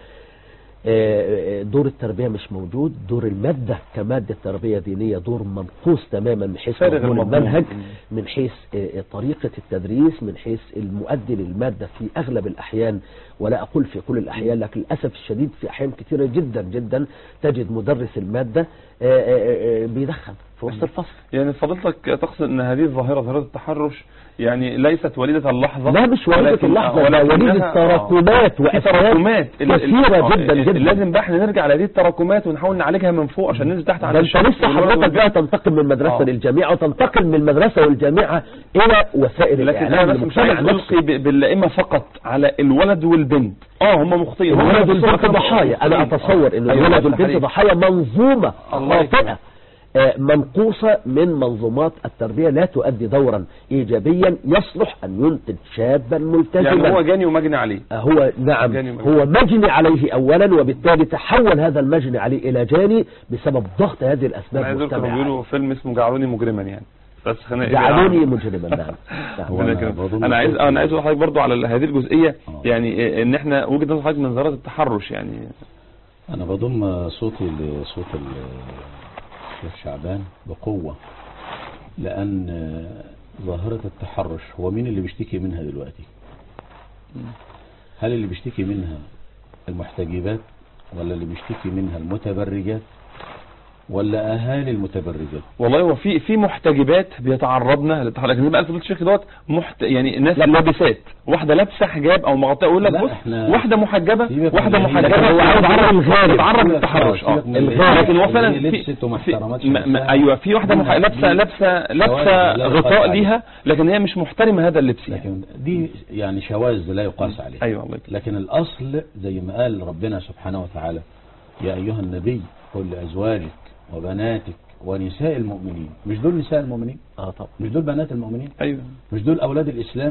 آه، آه، دور التربية مش موجود دور المادة كمادة تربية دينية دور منقوص تماما من حيث فارغ مضمون المضمون. المنهج مم. من حيث آه، طريقة التدريس من حيث المؤدي للمادة في أغلب الأحيان ولا أقول في كل الأحيان لكن للأسف الشديد في أحيان كثيرة جدا جدا تجد مدرس المادة آه، آه، آه، بيدخن في وسط الفصل يعني فضلتك تقصد ان هذه الظاهرة ظاهرة التحرش يعني ليست وليدة اللحظة لا مش وليدة ولكن- اللحظة ده ولكنها- وليدة تراكمات في وأسباب تراكمات ال- ال- كثيرة آه، جدا ال- جدا لازم بقى احنا نرجع لهذه التراكمات ونحاول نعالجها من فوق عشان ننزل تحت ده على انت الشاب لسه والولد حضرتك بقى والبنت. تنتقل من المدرسة آه. للجامعة وتنتقل من المدرسة والجامعة إلى وسائل لكن الإعلام انا بس مش المجتمع عايز نفسه. القي ب- باللائمه فقط على الولد والبنت اه هم مخطئين هم الولد نفسهم والبنت كانوا ضحايا انا مخطئين. اتصور ان أيوة، الولد الله والبنت يفتح ضحايا منظومة الله يفتح. خاطئة آه، منقوصة من منظومات التربية لا تؤدي دورا إيجابيا يصلح أن ينتج شابا ملتزما يعني هو جاني ومجني عليه هو نعم جاني مجني. هو مجني عليه أولا وبالتالي تحول هذا المجني عليه إلى جاني بسبب ضغط هذه انا الأسباب عايز اقول كانوا المجتمعة بيقولوا فيلم اسمه جعلوني مجرما يعني بس خلينا جعلوني مجرما نعم نعم. هو أنا لكن بظن انا عايز انا عايز اقول لحضرتك برضو على هذه الجزئيه آه. يعني إيه، ان احنا وجهه نظر حضرتك من نظرات التحرش يعني أنا بضم صوتي لصوت ال- الشيخ شعبان بقوة لأن ظاهرة التحرش هو مين اللي بيشتكي منها دلوقتي هل اللي بيشتكي منها المحتجبات ولا اللي بيشتكي منها المتبرجات ولا أهالي المتبرجات والله هو في في محتجبات بيتعرضن للتحرش لكن زي ما قال فضيله الشيخ دوت محت... يعني الناس لابسات واحده لابسه حجاب او مغطاه يقول لك لا، بص إحنا- واحده محجبه سيبك واحده من اللي هي- محجبه لكن هو عايز بتتعرض يعرف الغالب. بتتعرض سيبك- للتحرش اه سيبك من اللي الغالب. هي- لكن هو اللي فعلا هي في لبست وما في احترمتش ما- ما- نفسها. ايوه في واحده مح... دي- لابسه دي لابسه لابسه شواذ لا يقاس غطاء عليها. ليها لكن هي مش محترمه هذا اللبس يعني لكن دي يعني شواذ لا يقاس عليها ايوه الله يكرمك. لكن الأصل زي ما قال ربنا سبحانه وتعالى يا أيها النبي قل لأزواجك وبناتك ونساء المؤمنين مش دول نساء المؤمنين اه طبعا مش دول بنات المؤمنين ايوه مش دول أولاد الإسلام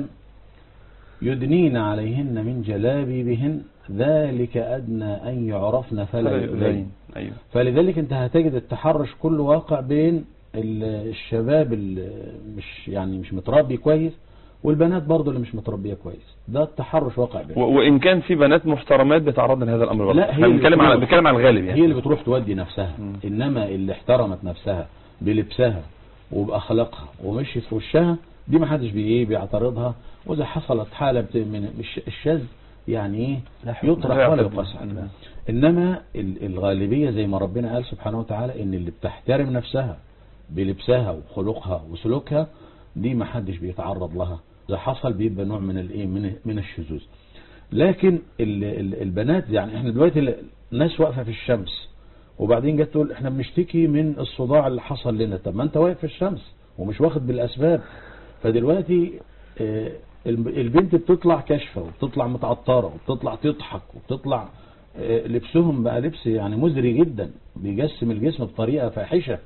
يدنين عليهن من جلابيبهن ذلك أدنى أن يعرفن فلا يؤذين ايوه فلذلك انت هتجد التحرش كله واقع بين ال- الشباب اللي مش يعني مش متربي كويس والبنات برضه اللي مش متربيه كويس ده التحرش واقع و- بينهم وان كان في بنات محترمات بيتعرضن لهذا الامر برضه لا، هي احنا اللي بنتكلم على بتروح. بنتكلم على الغالب يعني هي اللي بتروح تودي نفسها مم. انما اللي احترمت نفسها بلبسها وباخلاقها ومشيت في وشها دي ما حدش بي ايه بيعترضها واذا حصلت حاله بت- من الش- الشاذ يعني ايه يطرح لا ولا يعتبر. يقاس عليه انما ال- الغالبيه زي ما ربنا قال سبحانه وتعالى ان اللي بتحترم نفسها بلبسها وخلقها وسلوكها دي ما حدش بيتعرض لها اذا حصل بيبقى نوع من الايه من من الشذوذ لكن ال- ال- البنات يعني احنا دلوقتي ال- الناس واقفه في الشمس وبعدين جت تقول احنا بنشتكي من الصداع اللي حصل لنا طب ما انت واقف في الشمس ومش واخد بالاسباب فدلوقتي آه، الب- البنت بتطلع كاشفه وبتطلع متعطره وبتطلع تضحك وبتطلع آه، لبسهم بقى لبس يعني مزري جدا بيجسم الجسم بطريقه فاحشه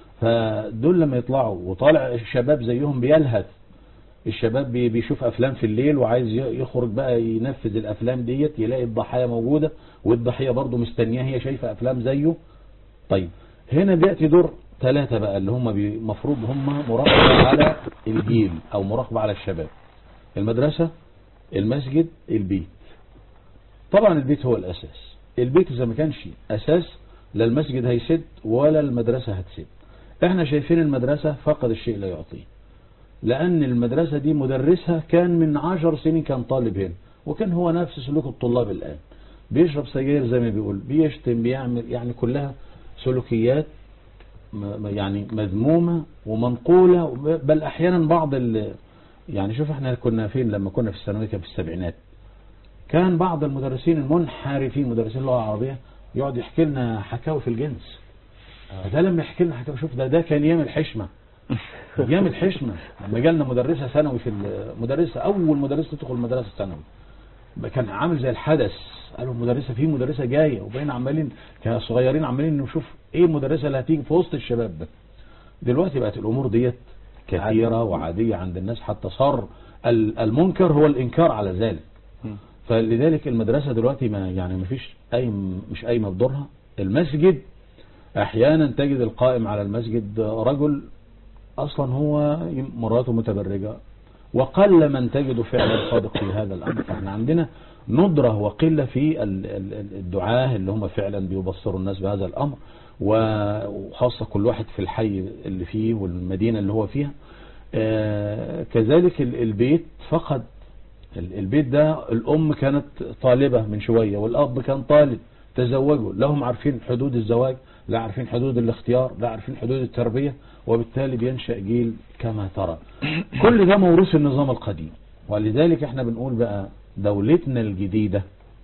فدول لما يطلعوا وطالع الشباب زيهم بيلهث الشباب بي- بيشوف افلام في الليل وعايز ي- يخرج بقى ينفذ الافلام ديت يلاقي الضحايا موجوده والضحيه برضه مستنياه هي شايفه افلام زيه طيب هنا بياتي دور ثلاثه بقى اللي هم المفروض هم مراقبه على الجيل او مراقبه على الشباب المدرسه المسجد البيت طبعا البيت هو الاساس البيت اذا ما كانش اساس لا المسجد هيسد ولا المدرسه هتسد احنا شايفين المدرسه فقد الشيء لا يعطيه لأن المدرسة دي مدرسها كان من عشر سنين كان طالب هنا وكان هو نفس سلوك الطلاب الآن بيشرب سجاير زي ما بيقول بيشتم بيعمل يعني كلها سلوكيات م- م- يعني مذمومة ومنقولة وب- بل أحيانا بعض ال يعني شوف احنا كنا فين لما كنا في الثانوية كان في السبعينات كان بعض المدرسين المنحرفين مدرسين اللغة العربية يقعد يحكي لنا حكاوي في الجنس ده لما يحكي لنا حكاوي شوف ده ده كان ايام الحشمة ايام الحشمه لما جالنا مدرسه ثانوي في المدرسه اول مدرسه تدخل المدرسه الثانوي كان عامل زي الحدث قالوا مدرسه في مدرسه جايه وبقينا عمالين كصغيرين عمالين نشوف ايه المدرسه اللي هتيجي في وسط الشباب ده دلوقتي بقت الامور ديت كثيره وعاديه عند الناس حتى صار ال- المنكر هو الانكار على ذلك مم. فلذلك المدرسه دلوقتي ما يعني ما فيش اي مش قايمه بدورها المسجد احيانا تجد القائم على المسجد رجل اصلا هو مراته متبرجه وقل من تجد فعلا صادق في هذا الامر فاحنا عندنا ندره وقله في ال- ال- ال- الدعاه اللي هم فعلا بيبصروا الناس بهذا الامر و- وخاصه كل واحد في الحي اللي فيه والمدينه اللي هو فيها آه، كذلك ال- البيت فقد ال- البيت ده الأم كانت طالبة من شوية والأب كان طالب تزوجوا لا هم عارفين حدود الزواج لا عارفين حدود الاختيار لا عارفين حدود التربية وبالتالي بينشأ جيل كما ترى كل ده موروث النظام القديم ولذلك احنا بنقول بقى دولتنا الجديدة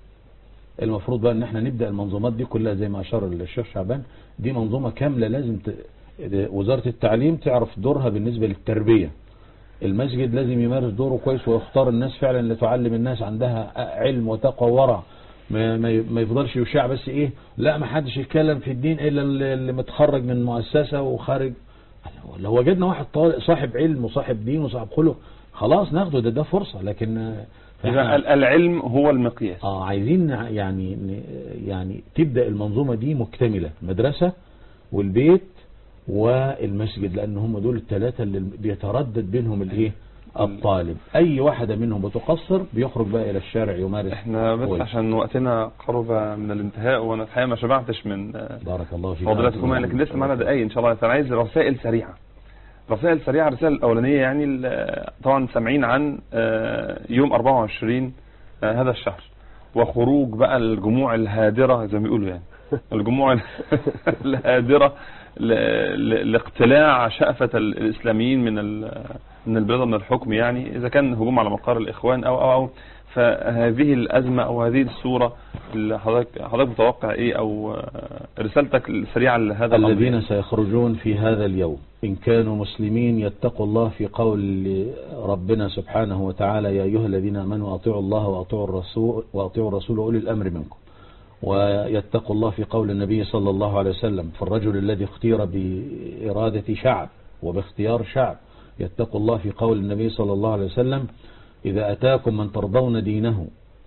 المفروض بقى ان احنا نبدأ المنظومات دي كلها زي ما اشار الشيخ شعبان دي منظومة كاملة لازم ت... وزارة التعليم تعرف دورها بالنسبة للتربية المسجد لازم يمارس دوره كويس ويختار الناس فعلا اللي تعلم الناس عندها علم وتقوى وورع ما, ما ما يفضلش يشاع بس ايه لا ما حدش يتكلم في الدين الا اللي اللي متخرج من مؤسسة وخارج لو وجدنا واحد طالق صاحب علم وصاحب دين وصاحب خلق خلاص ناخده ده ده فرصة لكن آه، إذا فإحنا- ال- العلم هو المقياس اه عايزين نع- يعني ن- يعني تبدأ المنظومة دي مكتملة مدرسة والبيت والمسجد لان هم دول الثلاثة اللي بيتردد بينهم الايه الطالب اي واحدة منهم بتقصر بيخرج بقى الى الشارع يمارس احنا بس كويس. عشان وقتنا قرب من الانتهاء وانا الحقيقه ما شبعتش من آه، بارك الله فيك فضيلتكم لكن لسه معنا دقايق ان شاء الله انا عايز رسائل سريعه رسائل سريعه الرساله الاولانيه يعني ال- طبعا سامعين عن آه، يوم 24 آه، هذا الشهر وخروج بقى الجموع الهادره زي ما بيقولوا يعني الجموع ال- الهادره ل- ل- لاقتلاع شأفة ال- الإسلاميين من ال- من البلاد من الحكم يعني إذا كان هجوم على مقر الإخوان أو أو أو فهذه الأزمة أو هذه الصورة اللي حضرتك حضرتك متوقع إيه أو آه، رسالتك السريعة لهذا الأمر الذين يعني. سيخرجون في هذا اليوم إن كانوا مسلمين يتقوا الله في قول ربنا سبحانه وتعالى يا أيها الذين آمنوا أطيعوا الله وأطيعوا الرسول وأطيعوا الرسول وأولي الأمر منكم ويتقوا الله في قول النبي صلى الله عليه وسلم فالرجل الذي اختير بإرادة شعب وباختيار شعب يتقوا الله في قول النبي صلى الله عليه وسلم إذا أتاكم من ترضون دينه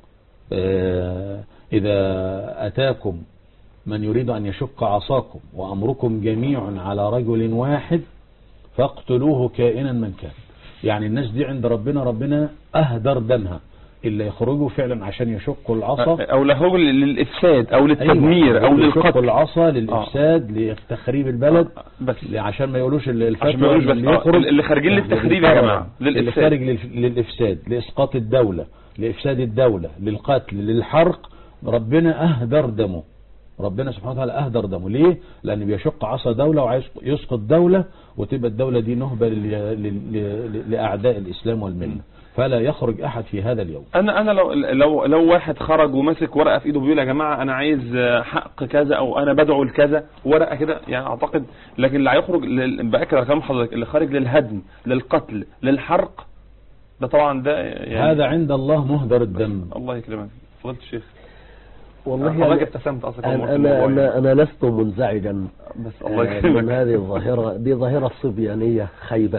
آه، إذا أتاكم من يريد أن يشق عصاكم وأمركم جميع على رجل واحد فاقتلوه كائنا من كان يعني الناس دي عند ربنا ربنا أهدر دمها إلا يخرجوا فعلا عشان يشقوا العصا أو لهو للإفساد أو للتدمير أيوة، أو يشقوا للقتل العصا للإفساد لتخريب البلد بس ل- عشان ما يقولوش ال- الفتوى عشان ما يقولوش اللي بس، آه، يخرج اللي خارجين للتخريب يا جماعة، اللي للإفساد. خارج للف- للإفساد لإسقاط الدولة لإفساد الدولة للقتل للحرق ربنا أهدر دمه ربنا سبحانه وتعالى أهدر دمه ليه؟ لأن بيشق عصا دولة وعايز يسقط دولة وتبقى الدولة دي نهبة لل- لل- لل- لأعداء الإسلام والملة فلا يخرج أحد في هذا اليوم انا انا لو لو لو واحد خرج وماسك ورقه في ايده بيقول يا جماعه انا عايز حق كذا او انا بدعو لكذا ورقه كده يعني اعتقد لكن اللي هيخرج لل- باكد على كلام حضرتك اللي خارج للهدم للقتل للحرق ده طبعا ده يعني هذا عند الله مهدر الدم الله يكرمك فضلت الشيخ والله حضرتك أنا, ابتسمت اصلا أول ما أنا, قلت أنا, الموضوع يعني. أنا, أنا لست منزعجا بس الله آه، من يكرمك هذه الظاهرة دي ظاهرة صبيانية خيبة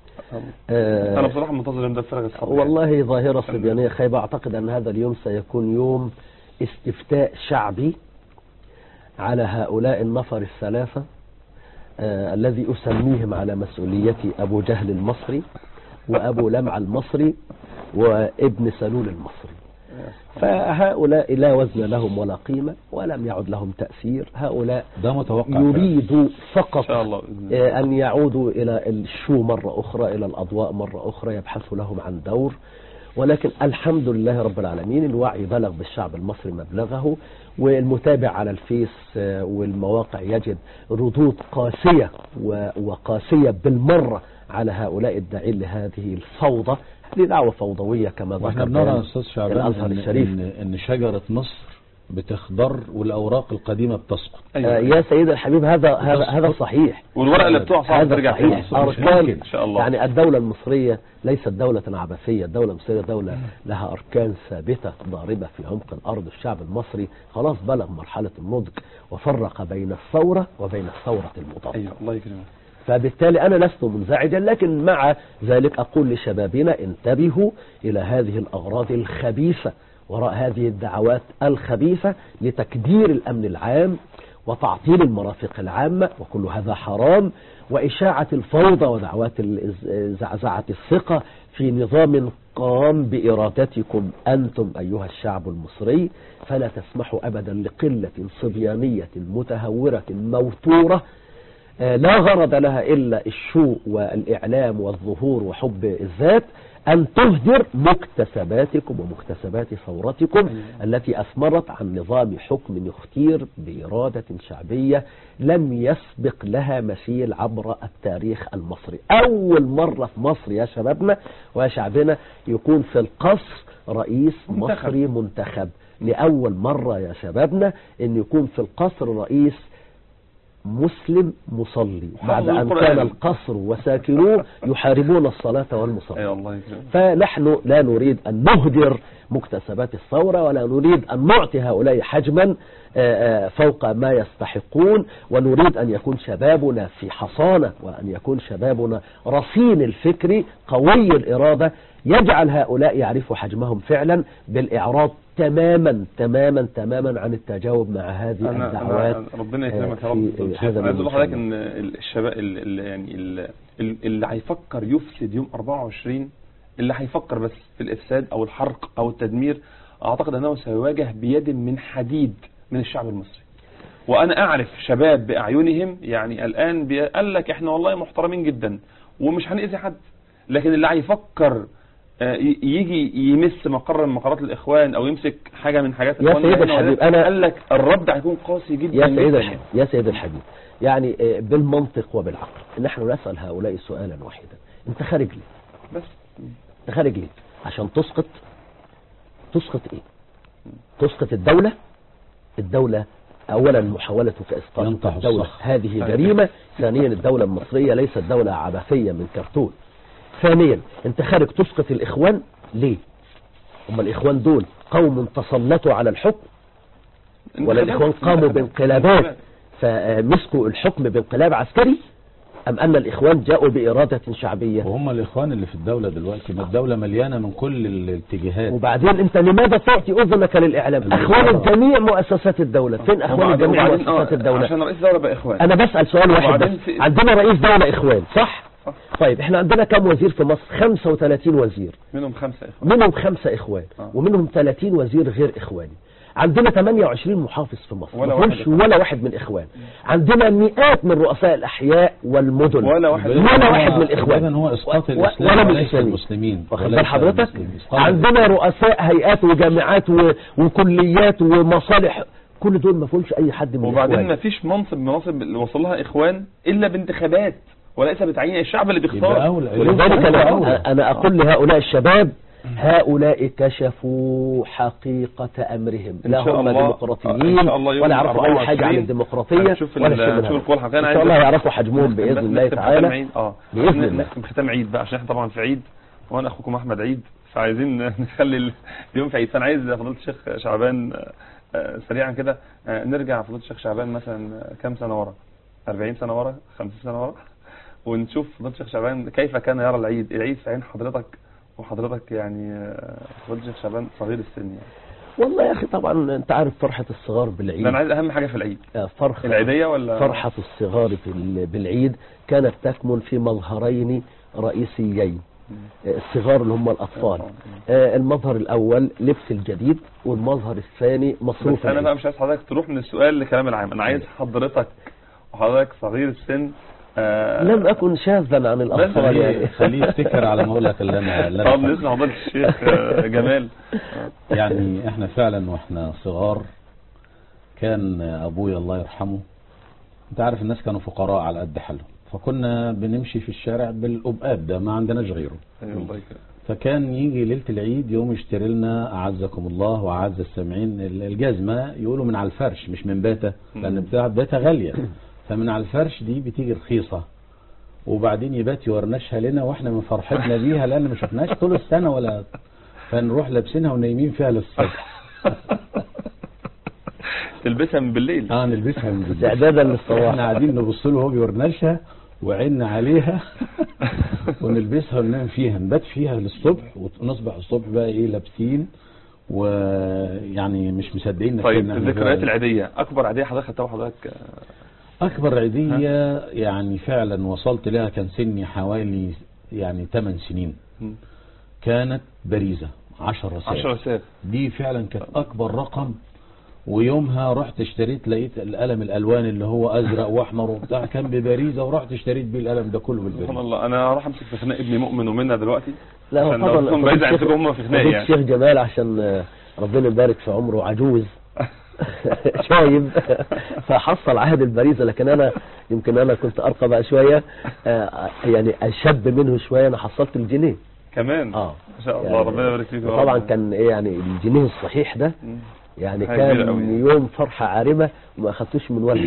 آه، انا بصراحه منتظر ان ده فرق الصبر والله ظاهرة صبيانية خيبة أعتقد أن هذا اليوم سيكون يوم استفتاء شعبي على هؤلاء النفر الثلاثة آه الذي أسميهم على مسؤوليتي أبو جهل المصري وأبو لمع المصري وابن سلول المصري فهؤلاء لا وزن لهم ولا قيمة ولم يعد لهم تأثير هؤلاء ده متوقع فعلا. يريدوا ان فقط شاء الله بإذن الله. آه، أن يعودوا إلى الشو مرة أخرى إلى الأضواء مرة أخرى يبحثوا لهم عن دور ولكن الحمد لله رب العالمين الوعي بلغ بالشعب المصري مبلغه والمتابع على الفيس آه، والمواقع يجد ردود قاسية و- وقاسية بالمرة على هؤلاء الداعين لهذه الفوضى هذه دعوة فوضوية كما ذكر واحنا بنرى يا بيان استاذ شعبان الأزهر إن, الشريف إن, ان شجرة مصر بتخضر والاوراق القديمة بتسقط آه، أيوة. يا سيد الحبيب هذا هذا هذا صحيح والورقه اللي بتقع صعب هذا ترجع صحيح تاني. مش أركان ممكن. ان شاء الله يعني الدولة المصرية ليست دولة عبثية الدولة المصرية دولة لها أركان ثابتة ضاربة في عمق الأرض الشعب المصري خلاص بلغ مرحلة النضج وفرق بين الثورة وبين الثورة المضادة ايوه الله يكرمك فبالتالي أنا لست منزعجا لكن مع ذلك أقول لشبابنا انتبهوا إلى هذه الأغراض الخبيثة وراء هذه الدعوات الخبيثة لتكدير الأمن العام وتعطيل المرافق العامة وكل هذا حرام وإشاعة الفوضى ودعوات الإز- زعزعة الثقة في نظام قام بإرادتكم أنتم أيها الشعب المصري فلا تسمحوا أبدا لقلة صبيانية متهورة موتورة آه، لا غرض لها إلا الشو والإعلام والظهور وحب الذات أن تهدر مكتسباتكم ومكتسبات ثورتكم التي أثمرت عن نظام حكم يختير بإرادة شعبية لم يسبق لها مثيل عبر التاريخ المصري أول مرة في مصر يا شبابنا ويا شعبنا يكون في القصر رئيس منتخب. مصري منتخب لأول مرة يا شبابنا أن يكون في القصر رئيس مسلم مصلي بعد حافظ أن القرآن. كان القصر وساكنوه يحاربون الصلاة والمصلي اي الله يكرمك فنحن لا نريد أن نهدر مكتسبات الثورة ولا نريد أن نعطي هؤلاء حجما آه، آه، فوق ما يستحقون ونريد أن يكون شبابنا في حصانة وأن يكون شبابنا رصين الفكر قوي الإرادة يجعل هؤلاء يعرفوا حجمهم فعلا بالإعراض تماما تماما تماما عن التجاوب مع هذه انا الدعوات انا ربنا يكرمك يا آه، رب في فضيلة الشيخ. هذا انا عايز اقول اليوم إن لحضرتك شاء ان ال- الشباب ال- ال- يعني ال- ال- اللي هيفكر يفسد يوم 24 اللي هيفكر بس في الافساد او الحرق او التدمير اعتقد انه سيواجه بيد من حديد من الشعب المصري وانا اعرف شباب باعينهم يعني الان بي- قال لك احنا والله محترمين جدا ومش هنأذي حد لكن اللي هيفكر آه، ي- يجي يمس مقر من مقرات الاخوان او يمسك حاجه من حاجات يا إخواننا سيد هنا الحبيب، وهنا، أنا- قال لك الرد هيكون قاسي جدا يا سيد جدا الحبيب يا سيد الحبيب يعني آه، بالمنطق وبالعقل نحن نسأل هؤلاء سؤالا واحدا انت خارج ليه بس انت خارج ليه عشان تسقط تسقط ايه تسقط الدولة الدولة اولا محاولتك اسقاط ينطح الدولة الصخر. هذه جريمة ثانيا الدولة المصرية ليست دولة عبثية من كرتون ثانيا انت خارج تسقط الاخوان ليه هم الاخوان دول قوم تسلطوا على الحكم ولا الإخوان قاموا بانقلابات فمسكوا الحكم بانقلاب عسكري أم أن الإخوان جاءوا بإرادة شعبية وهم الإخوان اللي في الدولة دلوقتي ما الدولة مليانة من كل الاتجاهات وبعدين أنت لماذا تعطي أذنك للإعلام الإخوان. أخوان جميع مؤسسات الدولة فين أخوان وبعدين- جميع وبعدين- مؤسسات آه، الدولة عشان رئيس الدولة بقى اخوان أنا بسأل سؤال واحد وبعدين بس في- عندنا رئيس دولة إخوان صح صح. طيب احنا عندنا كم وزير في مصر 35 وزير منهم خمسة اخوان منهم خمسة إخوان آه. ومنهم 30 وزير غير إخواني عندنا 28 محافظ في مصر ولا ما واحد فيهمش إخوان. ولا واحد من إخوان عندنا مئات من رؤساء الأحياء والمدن ولا واحد ولا واحد من الإخوان إذن هو إسقاط و- الإسلام ولا من وليس الإسلاميين. المسلمين واخد وليس بال حضرتك المسلمين. إسقاط عندنا رؤساء هيئات وجامعات و... وكليات ومصالح كل دول ما فيهمش اي حد من وبعدين ما الإخوان. فيش منصب من مناصب اللي وصل لها اخوان الا بانتخابات وليس بتعيين الشعب اللي يبقى بيختار أولى ولذلك يبقى أنا, أولى. أنا أقول لهؤلاء الشباب هؤلاء كشفوا حقيقة أمرهم إن لا شاء هم الله- ديمقراطيين إن شاء الله يوم ولا يعرفوا أي حاجة عن 24 الديمقراطية هنشوف ولا ال- شيء من هنشوف هذا. الكل حقيقة. أنا إن شاء عايز الله بس- يعرفوا حجمهم بإذن بس الله نختم ختام تعالى عيد اه بإذن الله. نختم ختام عيد بقى عشان احنا طبعا في عيد وانا اخوكم احمد عيد فعايزين نخلي ال- اليوم في عيد فانا عايز فضيله الشيخ شعبان آه، آه، سريعا كده آه، نرجع فضيله الشيخ شعبان مثلا آه، كام سنه ورا 40 سنه ورا 50 سنه ورا ونشوف فضيله الشيخ شعبان كيف كان يرى العيد العيد في عين حضرتك وحضرتك يعني آه، فضيله الشيخ شعبان صغير السن يعني والله يا أخي طبعا أنت عارف فرحة الصغار بالعيد ده انا عايز اهم حاجه في العيد آه، فرحة العيديه ولا فرحة الصغار في ال- بالعيد كانت تكمن في مظهرين رئيسيين آه، الصغار اللي هم الأطفال آه، المظهر الأول لبس الجديد والمظهر الثاني مصروف بس انا بقى العيد. مش عايز حضرتك تروح من السؤال لكلام العام انا عايز حضرتك وحضرتك صغير السن آه لم أكن شاذا عن الأطفال خليه يعني خليه يفتكر على ما اقول لك اللي انا اللي طب أنا نسمع فضيله الشيخ آه، جمال يعني احنا فعلا واحنا صغار كان ابويا الله يرحمه انت عارف الناس كانوا فقراء على قد حالهم فكنا بنمشي في الشارع بالأبقاب ده ما عندناش غيره أيوة الله يكرمك. فكان يجي ليلة العيد يوم يشتري لنا أعزكم الله وأعز السامعين الجزمة يقولوا من على الفرش مش من باتا لأن بتاع باتا غالية فمن على الفرش دي بتيجي رخيصة وبعدين يبات يورنشها لنا واحنا من فرحتنا بيها لأن ما شفناش طول السنة ولا فنروح لابسينها ونايمين فيها للصبح تلبسها من بالليل اه نلبسها من بالليل. استعدادا للصباح. احنا قاعدين نبص له وهو بيورنشها وعيننا عليها ونلبسها وننام فيها نبات فيها للصبح ونصبح الصبح بقى ايه لابسين ويعني مش مصدقين طيب نفسنا إحنا الذكريات بقى- العاديه اكبر عاديه حضرتك خدتها وحضرتك آه، اكبر عيدية يعني فعلا وصلت لها كان سني حوالي يعني 8 سنين مم. كانت باريزة 10 رسائل 10 رسائل دي فعلا كانت اكبر رقم ويومها رحت اشتريت لقيت القلم الالوان اللي هو ازرق واحمر وبتاع كان بباريزه ورحت اشتريت بيه القلم ده كله سبحان بالباريزه الله انا هروح امسك في خناق ابني مؤمن ومنى دلوقتي لا هو عشان طبعا لو هم فضيلة بعيد الشيخ- يمسكوا هم في خناق فضيلة يعني الشيخ جمال عشان آه، ربنا يبارك في عمره عجوز شايب فحصل عهد البريزة لكن انا يمكن انا كنت ارقى بقى شوية آه، يعني اشب منه شوية انا حصلت الجنيه كمان اه ما شاء الله يعني ربنا يبارك فيك يا رب. طبعا كان ايه يعني الجنيه الصحيح ده مم. يعني حاجة كبيرة كان أوي. يوم فرحة عارمة وما اخدتوش من والدي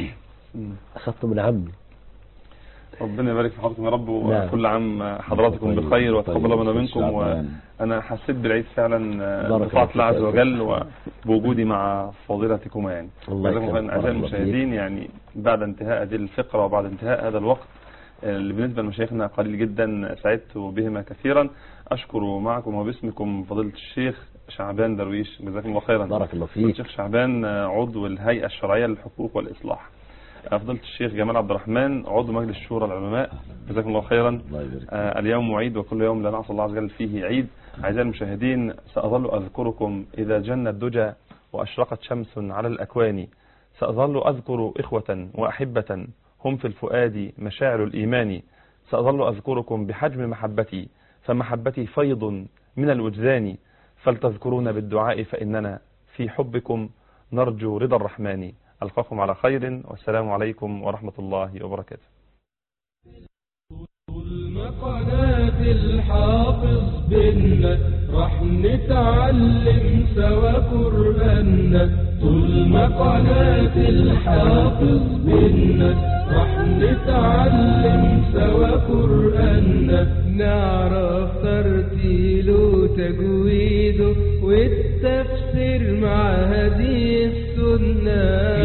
مم. أخذته من عمي ربنا يبارك في حضرتكم يا رب نعم. وكل عام حضراتكم طيب، بخير وتقبل طيب، منا منكم شعبان. وانا حسيت بالعيد فعلا بارك بطاعة الله الله عز فيك. وجل وبوجودي مع فضيلتكما يعني الله جزاكم يكرمك. خيرا اعزائي بارك الله فيك. المشاهدين يعني بعد انتهاء هذه الفقرة وبعد انتهاء هذا الوقت آه، اللي بالنسبة لمشايخنا قليل جدا سعدت بهما كثيرا أشكر معكم وباسمكم فضيلة الشيخ شعبان درويش جزاكم الله خيرا بارك الله فضيلة فيك الشيخ شعبان آه، عضو الهيئة الشرعية للحقوق والإصلاح آه، فضيلة الشيخ جمال عبد الرحمن عضو مجلس شورى العلماء جزاكم الله خيرا الله يبارك فيك. آه، اليوم عيد وكل يوم لا نعصى الله عز وجل فيه عيد أعزائي المشاهدين سأظل أذكركم إذا جن الدجى وأشرقت شمس على الأكوان سأظل أذكر إخوة وأحبة هم في الفؤاد مشاعر الإيمان سأظل أذكركم بحجم محبتي فمحبتي فيض من الوجدان فلتذكرون بالدعاء فإننا في حبكم نرجو رضا الرحمن ألقاكم على خير والسلام عليكم ورحمة الله وبركاته مقالات الحافظ بينا راح نتعلم سوا قرآننا طول مقالات الحافظ بينا راح نتعلم سوا قرآننا نعرف ترتيله وتجويده والتفسير مع هدي السنة